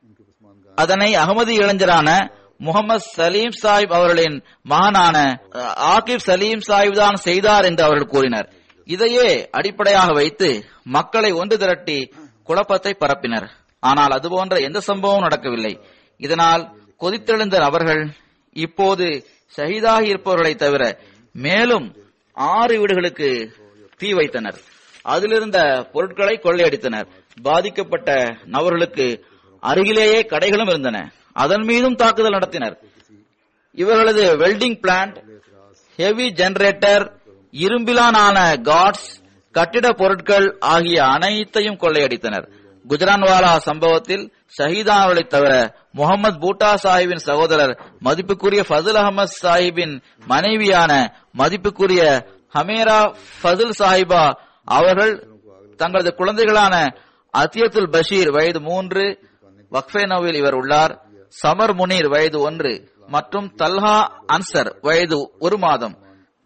அதனை அகமது இளைஞரான முகமது சலீம் சாஹிப் அவர்களின் மகனான ஆகிப் சலீம் சாஹிப் தான் செய்தார் என்று அவர்கள் கூறினர் இதையே அடிப்படையாக வைத்து மக்களை ஒன்று திரட்டி குழப்பத்தை பரப்பினர் ஆனால் அதுபோன்ற எந்த சம்பவமும் நடக்கவில்லை இதனால் கொதித்தெழுந்த அவர்கள் இப்போது ஷஹீதாகி இருப்பவர்களை தவிர மேலும் ஆறு வீடுகளுக்கு தீ வைத்தனர் அதிலிருந்த பொருட்களை கொள்ளையடித்தனர் பாதிக்கப்பட்ட நபர்களுக்கு அருகிலேயே கடைகளும் இருந்தன அதன் மீதும் தாக்குதல் நடத்தினர் இவர்களது வெல்டிங் பிளான்ட் ஹெவி ஜெனரேட்டர் இரும்பிலான காட்ஸ் கட்டிட பொருட்கள் ஆகிய அனைத்தையும் கொள்ளையடித்தனர் குஜரான்வாலா சம்பவத்தில் ஷஹீதானவர்களை தவிர முகமது பூட்டா சாஹிபின் சகோதரர் மதிப்புக்குரிய ஃபதுல் அகமது சாஹிபின் மனைவியான மதிப்புக்குரிய ஹமேரா ஃபதுல் சாஹிபா அவர்கள் தங்களது குழந்தைகளான அத்தியத்துல் பஷீர் வயது மூன்று வக்ஃபேனோவில் இவர் உள்ளார் சமர் முனீர் வயது ஒன்று மற்றும் தல்ஹா அன்சர் வயது ஒரு மாதம்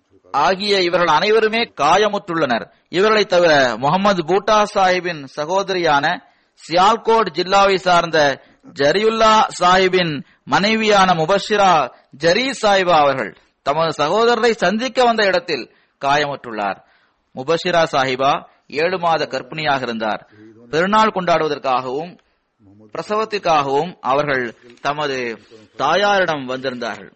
ஆகிய இவர்கள் அனைவருமே காயமுற்றுள்ளனர் இவர்களை தவிர முகமது பூட்டா சாஹிபின் சகோதரியான சியால்கோட் ஜில்லாவை சார்ந்த ஜரியுல்லா சாஹிபின் மனைவியான முபஷிரா ஜரி சாஹிபா அவர்கள் தமது சகோதரரை சந்திக்க வந்த இடத்தில் காயமுற்றுள்ளார் முபஷிரா சாஹிபா ஏழு மாத கர்ப்பிணியாக இருந்தார் பெருநாள் கொண்டாடுவதற்காகவும் பிரசவத்திற்காகவும் அவர்கள் தமது தாயாரிடம் வந்திருந்தார்கள்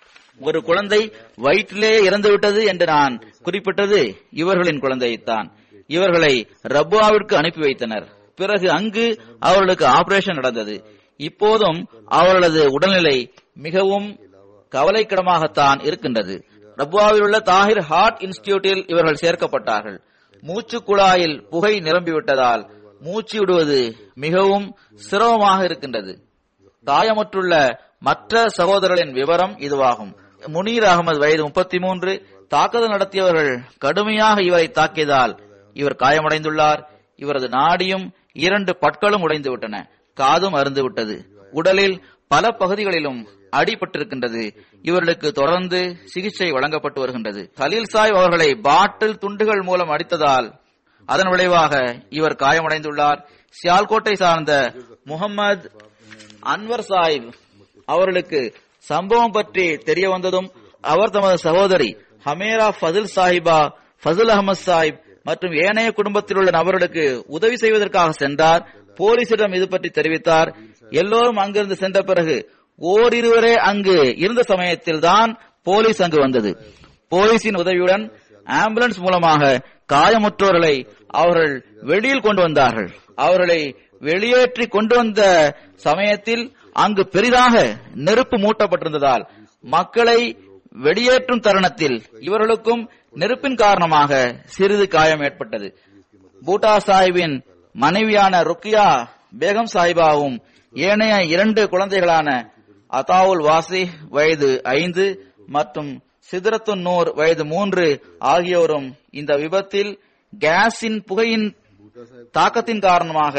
ஒரு குழந்தை வயிற்றிலேயே இறந்துவிட்டது என்று நான் குறிப்பிட்டது இவர்களின் குழந்தையைத்தான் இவர்களை ரப்புவாவிற்கு அனுப்பி வைத்தனர் பிறகு அங்கு அவர்களுக்கு ஆபரேஷன் நடந்தது இப்போதும் அவர்களது உடல்நிலை மிகவும் கவலைக்கிடமாகத்தான் இருக்கின்றது ரப்புவாவில் உள்ள தாகிர் ஹார்ட் இன்ஸ்டிடியூட்டில் இவர்கள் சேர்க்கப்பட்டார்கள் மூச்சு குழாயில் புகை நிரம்பிவிட்டதால் மூச்சு விடுவது மிகவும் சிரமமாக இருக்கின்றது காயமுற்றுள்ள மற்ற சகோதரர்களின் விவரம் இதுவாகும் முனீர் அகமது வயது முப்பத்தி மூன்று தாக்குதல் நடத்தியவர்கள் கடுமையாக இவரை தாக்கியதால் இவர் காயமடைந்துள்ளார் இவரது நாடியும் இரண்டு பற்களும் உடைந்து விட்டன காதும் அருந்து விட்டது உடலில் பல பகுதிகளிலும் அடிபட்டிருக்கின்றது இவர்களுக்கு தொடர்ந்து சிகிச்சை வழங்கப்பட்டு வருகின்றது கலீல் சாஹிப் அவர்களை பாட்டில் துண்டுகள் மூலம் அடித்ததால் அதன் விளைவாக இவர் காயமடைந்துள்ளார் சியால்கோட்டை சார்ந்த முகமது அன்வர் சாஹிப் அவர்களுக்கு சம்பவம் பற்றி தெரிய வந்ததும் அவர் தமது சகோதரி ஹமேரா ஃபதில் சாஹிபா ஃபதுல் அகமது சாஹிப் மற்றும் ஏனைய குடும்பத்தில் உள்ள நபர்களுக்கு உதவி செய்வதற்காக சென்றார் போலீசிடம் இது பற்றி தெரிவித்தார் எல்லோரும் அங்கிருந்து சென்ற பிறகு ஓரிருவரே அங்கு இருந்த சமயத்தில் தான் போலீஸ் அங்கு வந்தது போலீசின் உதவியுடன் ஆம்புலன்ஸ் மூலமாக காயமுற்றோர்களை அவர்கள் வெளியில் கொண்டு வந்தார்கள் அவர்களை வெளியேற்றி கொண்டு வந்த சமயத்தில் அங்கு பெரிதாக நெருப்பு மூட்டப்பட்டிருந்ததால் மக்களை வெளியேற்றும் தருணத்தில் இவர்களுக்கும் நெருப்பின் காரணமாக சிறிது காயம் ஏற்பட்டது பூட்டா சாஹிபின் மனைவியான ருக்கியா பேகம் சாஹிபாவும் ஏனைய இரண்டு குழந்தைகளான அதாவுல் வாசி வயது ஐந்து மற்றும் சிதரத்துன் நூர் வயது மூன்று ஆகியோரும் இந்த விபத்தில் கேஸின் புகையின் தாக்கத்தின் காரணமாக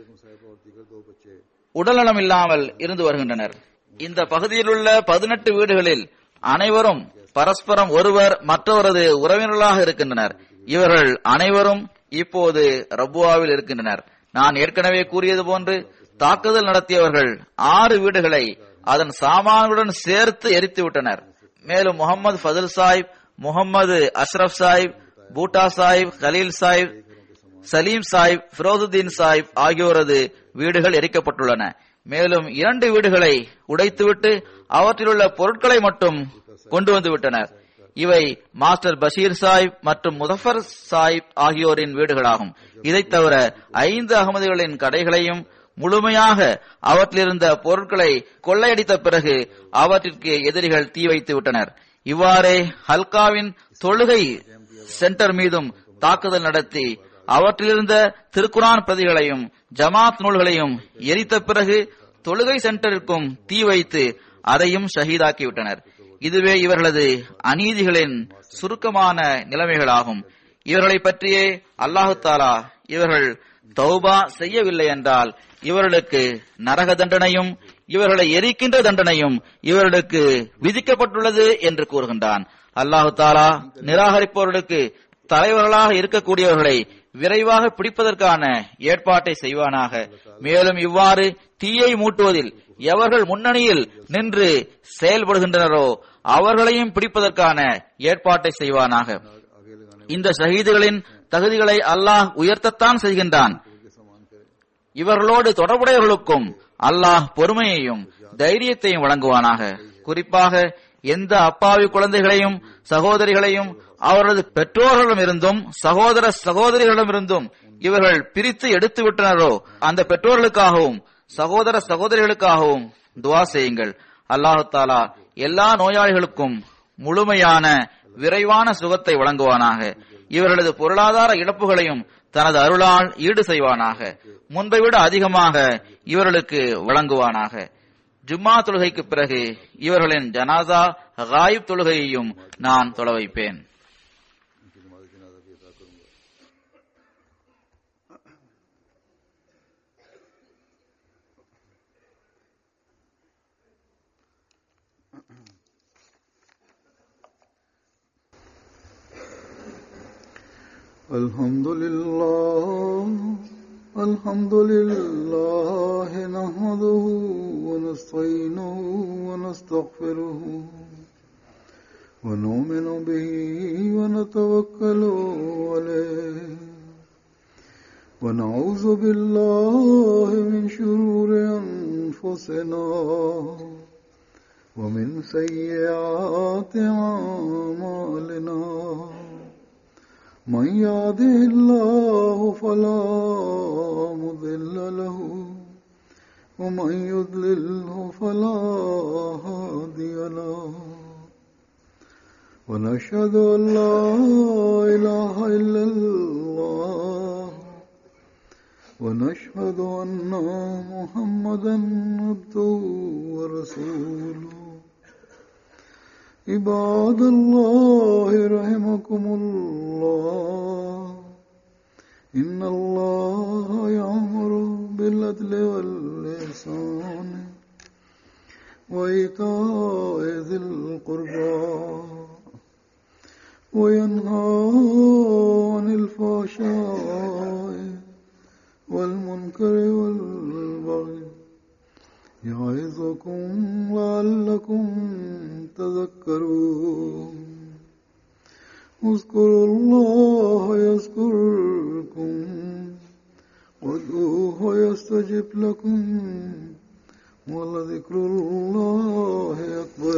உடல்நலம் இல்லாமல் இருந்து வருகின்றனர் இந்த பகுதியில் உள்ள பதினெட்டு வீடுகளில் அனைவரும் பரஸ்பரம் ஒருவர் மற்றவரது உறவினர்களாக இருக்கின்றனர் இவர்கள் அனைவரும் இப்போது ரப்புவாவில் இருக்கின்றனர் நான் ஏற்கனவே கூறியது போன்று தாக்குதல் நடத்தியவர்கள் ஆறு வீடுகளை அதன் சாமான்களுடன் சேர்த்து எரித்து விட்டனர் மேலும் முகமது ஃபதுல் சாஹிப் முகமது அஷ்ரப் சாஹிப் பூட்டா சாஹிப் கலீல் சாஹிப் சலீம் சாஹிப் ஃபிரோதுதீன் சாஹிப் ஆகியோரது வீடுகள் எரிக்கப்பட்டுள்ளன மேலும் இரண்டு வீடுகளை உடைத்துவிட்டு அவற்றிலுள்ள பொருட்களை மட்டும் கொண்டு வந்து விட்டனர் இவை மாஸ்டர் பஷீர் சாஹிப் மற்றும் முசஃபர் சாஹிப் ஆகியோரின் வீடுகளாகும் இதைத் தவிர ஐந்து அகமதிகளின் கடைகளையும் முழுமையாக அவற்றிலிருந்த பொருட்களை கொள்ளையடித்த பிறகு அவற்றிற்கு எதிரிகள் தீ வைத்து விட்டனர் இவ்வாறே ஹல்காவின் தொழுகை சென்டர் மீதும் தாக்குதல் நடத்தி அவற்றிலிருந்த திருக்குரான் பிரதிகளையும் ஜமாத் நூல்களையும் எரித்த பிறகு தொழுகை சென்டருக்கும் தீ வைத்து அதையும் ஷஹீதாக்கிவிட்டனர் இதுவே இவர்களது அநீதிகளின் சுருக்கமான நிலைமைகளாகும் இவர்களை பற்றியே அல்லாஹு தாலா இவர்கள் தௌபா செய்யவில்லை என்றால் இவர்களுக்கு நரக தண்டனையும் இவர்களை எரிக்கின்ற தண்டனையும் இவர்களுக்கு விதிக்கப்பட்டுள்ளது என்று கூறுகின்றான் அல்லாஹு தாலா நிராகரிப்பவர்களுக்கு தலைவர்களாக இருக்கக்கூடியவர்களை விரைவாக பிடிப்பதற்கான ஏற்பாட்டை செய்வானாக மேலும் இவ்வாறு தீயை மூட்டுவதில் எவர்கள் முன்னணியில் நின்று செயல்படுகின்றனரோ அவர்களையும் பிடிப்பதற்கான ஏற்பாட்டை செய்வானாக இந்த ஷஹீதுகளின் தகுதிகளை அல்லாஹ் உயர்த்தத்தான் செய்கின்றான் இவர்களோடு தொடர்புடையவர்களுக்கும் அல்லாஹ் பொறுமையையும் தைரியத்தையும் வழங்குவானாக குறிப்பாக எந்த அப்பாவி குழந்தைகளையும் சகோதரிகளையும் அவரது பெற்றோர்களிடமிருந்தும் சகோதர சகோதரிகளிடமிருந்தும் இவர்கள் பிரித்து எடுத்து விட்டனரோ அந்த பெற்றோர்களுக்காகவும் சகோதர சகோதரிகளுக்காகவும் துவா செய்யுங்கள் அல்லாஹு தாலா எல்லா நோயாளிகளுக்கும் முழுமையான விரைவான சுகத்தை வழங்குவானாக இவர்களது பொருளாதார இழப்புகளையும் தனது அருளால் ஈடு செய்வானாக முன்பை விட அதிகமாக இவர்களுக்கு வழங்குவானாக ஜும்மா தொழுகைக்கு பிறகு இவர்களின் ஜனாசா காயிப் தொழுகையையும் நான் தொலை வைப்பேன் الحمد لله الحمد لله نحمده ونستعينه ونستغفره ونؤمن به ونتوكل عليه ونعوذ بالله من شرور أنفسنا ومن سيئات أعمالنا من يهده الله فلا مضل له ومن يضلله فلا هادي له ونشهد أن لا إله إلا الله ونشهد أن محمدا عبده ورسوله عباد الله رحمكم الله إن الله يأمر بالعدل والإحسان وإيتاء ذي القربى وينهى عن الفحشاء والمنكر والبغي يعظكم لعلكم تذكرون اذكروا الله يذكركم وادعوه يستجب لكم ولذكر الله أكبر